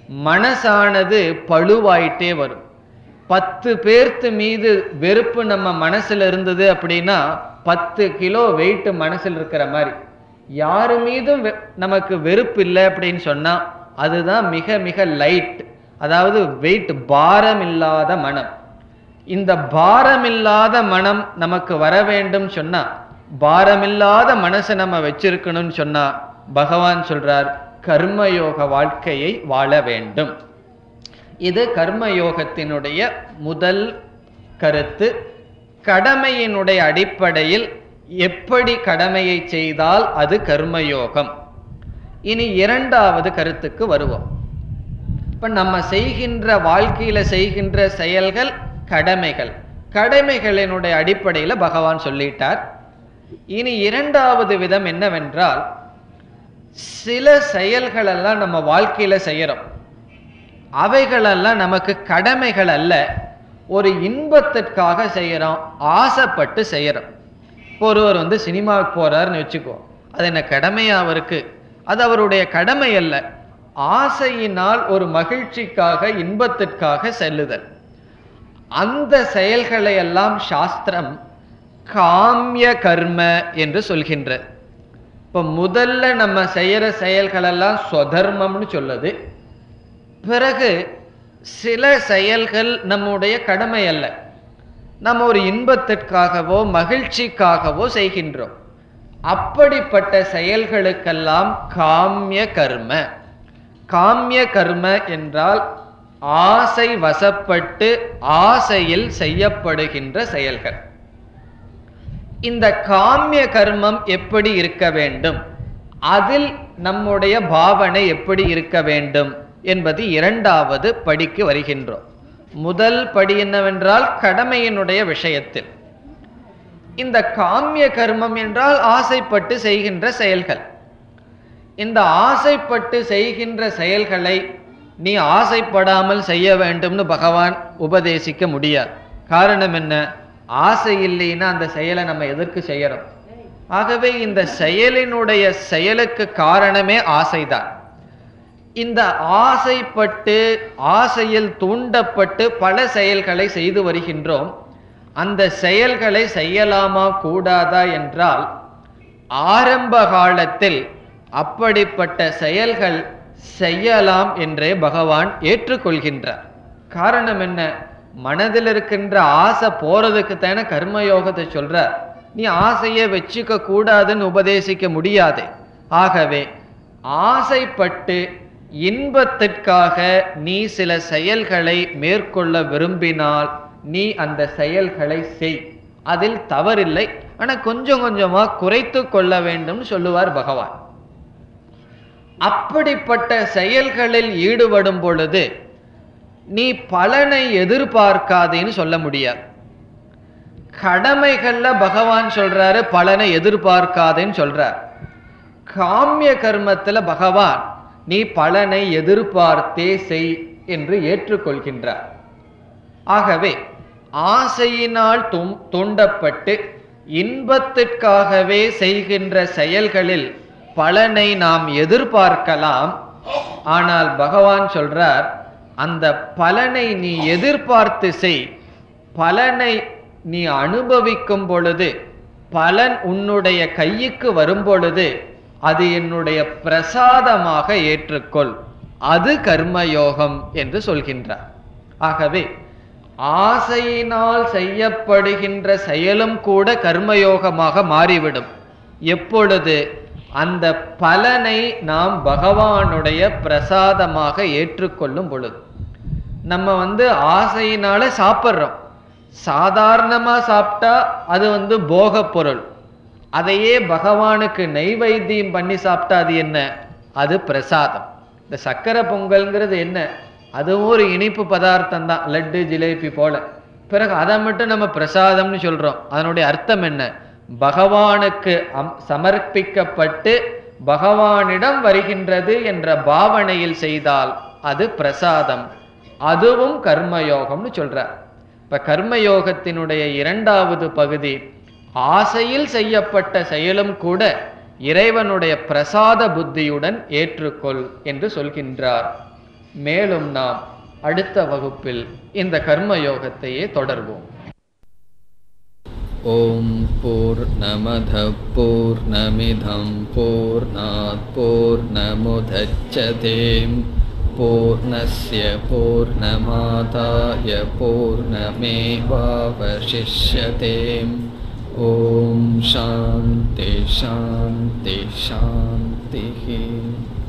மனசானது பழுவாயிட்டே வரும் பத்து பேர்த்து மீது வெறுப்பு நம்ம மனசுல இருந்தது அப்படின்னா பத்து கிலோ வெயிட் மனசுல இருக்கிற மாதிரி யாரு மீதும் வெ- நமக்கு வெறுப்பு இல்லை அப்படின்னு சொன்னா அதுதான் மிக மிக லைட் அதாவது வெயிட் பாரம் இல்லாத மனம் இந்த பாரமில்லாத மனம் நமக்கு வர வேண்டும் சொன்னா பாரமில்லாத மனசை நம்ம வச்சிருக்கணும்னு சொன்னா பகவான் சொல்றார் கர்மயோக வாழ்க்கையை வாழ வேண்டும் இது கர்மயோகத்தினுடைய முதல் கருத்து கடமையினுடைய அடிப்படையில் எப்படி கடமையை செய்தால் அது கர்மயோகம் இனி இரண்டாவது கருத்துக்கு வருவோம் இப்ப நம்ம செய்கின்ற வாழ்க்கையில செய்கின்ற செயல்கள் கடமைகள் கடமைகளினுடைய அடிப்படையில பகவான் சொல்லிட்டார் இனி இரண்டாவது விதம் என்னவென்றால் சில செயல்கள் எல்லாம் நம்ம வாழ்க்கையில செய்யறோம் அவைகளெல்லாம் நமக்கு கடமைகள் அல்ல ஒரு இன்பத்திற்காக செய்யறோம் ஆசைப்பட்டு செய்யறோம் இப்போ ஒருவர் வந்து சினிமாவுக்கு போறாருன்னு வச்சுக்கோ அது என்ன கடமையா அவருக்கு அது அவருடைய கடமை அல்ல ஆசையினால் ஒரு மகிழ்ச்சிக்காக இன்பத்திற்காக செல்லுதல் அந்த செயல்களை எல்லாம் சாஸ்திரம் காமிய கர்ம என்று சொல்கின்ற இப்போ முதல்ல நம்ம செய்யற செயல்களெல்லாம் ஸ்வதர்மம்னு சொல்லுது பிறகு சில செயல்கள் நம்முடைய கடமை அல்ல நம்ம ஒரு இன்பத்திற்காகவோ மகிழ்ச்சிக்காகவோ செய்கின்றோம் அப்படிப்பட்ட செயல்களுக்கெல்லாம் காமிய கர்ம காமிய கர்ம என்றால் ஆசை வசப்பட்டு ஆசையில் செய்யப்படுகின்ற செயல்கள் இந்த காமிய கர்மம் எப்படி இருக்க வேண்டும் அதில் நம்முடைய பாவனை எப்படி இருக்க வேண்டும் என்பது இரண்டாவது படிக்கு வருகின்றோம் முதல் படி என்னவென்றால் கடமையினுடைய விஷயத்தில் இந்த காமிய கர்மம் என்றால் ஆசைப்பட்டு செய்கின்ற செயல்கள் இந்த ஆசைப்பட்டு செய்கின்ற செயல்களை நீ ஆசைப்படாமல் செய்ய வேண்டும்னு பகவான் உபதேசிக்க முடியாது காரணம் என்ன ஆசை இல்லைன்னா அந்த செயலை நம்ம எதற்கு செய்யறோம் ஆகவே இந்த செயலினுடைய செயலுக்கு காரணமே ஆசைதான் இந்த ஆசைப்பட்டு ஆசையில் தூண்டப்பட்டு பல செயல்களை செய்து வருகின்றோம் அந்த செயல்களை செய்யலாமா கூடாதா என்றால் ஆரம்ப காலத்தில் அப்படிப்பட்ட செயல்கள் செய்யலாம் என்றே பகவான் ஏற்றுக்கொள்கின்றார் காரணம் என்ன மனதில் இருக்கின்ற ஆசை போறதுக்கு தானே கர்மயோகத்தை சொல்றார் நீ ஆசையை வச்சுக்க கூடாதுன்னு உபதேசிக்க முடியாது ஆகவே ஆசைப்பட்டு இன்பத்திற்காக நீ சில செயல்களை மேற்கொள்ள விரும்பினால் நீ அந்த செயல்களை செய் அதில் தவறில்லை ஆனா கொஞ்சம் கொஞ்சமா குறைத்து கொள்ள வேண்டும் சொல்லுவார் பகவான் அப்படிப்பட்ட செயல்களில் ஈடுபடும் பொழுது நீ பலனை எதிர்பார்க்காதேன்னு சொல்ல முடியாது கடமைகள்ல பகவான் சொல்றாரு பலனை எதிர்பார்க்காதேன்னு சொல்றார் காமிய கர்மத்துல பகவான் நீ பலனை எதிர்பார்த்தே செய் என்று ஏற்றுக்கொள்கின்றார் ஆகவே ஆசையினால் தும் தூண்டப்பட்டு இன்பத்திற்காகவே செய்கின்ற செயல்களில் பலனை நாம் எதிர்பார்க்கலாம் ஆனால் பகவான் சொல்றார் அந்த பலனை நீ எதிர்பார்த்து செய் பலனை நீ அனுபவிக்கும் பொழுது பலன் உன்னுடைய கையுக்கு வரும் பொழுது அது என்னுடைய பிரசாதமாக ஏற்றுக்கொள் அது கர்மயோகம் என்று சொல்கின்றார் ஆகவே ஆசையினால் செய்யப்படுகின்ற செயலும் கூட கர்மயோகமாக மாறிவிடும் எப்பொழுது அந்த பலனை நாம் பகவானுடைய பிரசாதமாக ஏற்றுக்கொள்ளும் பொழுது நம்ம வந்து ஆசையினால சாப்பிட்றோம் சாதாரணமா சாப்பிட்டா அது வந்து போகப் பொருள் அதையே பகவானுக்கு நெய்வேத்தியம் பண்ணி சாப்பிட்டா அது என்ன அது பிரசாதம் இந்த சக்கரை பொங்கல்ங்கிறது என்ன அதுவும் ஒரு இனிப்பு பதார்த்தம் தான் லட்டு ஜிலேபி போல பிறகு அதை மட்டும் நம்ம பிரசாதம்னு சொல்றோம் அதனுடைய அர்த்தம் என்ன பகவானுக்கு அம் சமர்ப்பிக்கப்பட்டு பகவானிடம் வருகின்றது என்ற பாவனையில் செய்தால் அது பிரசாதம் அதுவும் கர்மயோகம்னு சொல்றார் இப்ப கர்மயோகத்தினுடைய இரண்டாவது பகுதி ஆசையில் செய்யப்பட்ட செயலும் கூட இறைவனுடைய பிரசாத புத்தியுடன் ஏற்றுக்கொள் என்று சொல்கின்றார் மேலும் நாம் அடுத்த வகுப்பில் இந்த கர்மயோகத்தையே தொடர்வோம் ॐ पूर्णमधः पूर्णमिधं पूर्णात् पूर्णमुदच्छते पूर्णस्य पूर्णमादाय पूर्णमेवावशिष्यते ॐ शान्ति शान्ति शान्तिः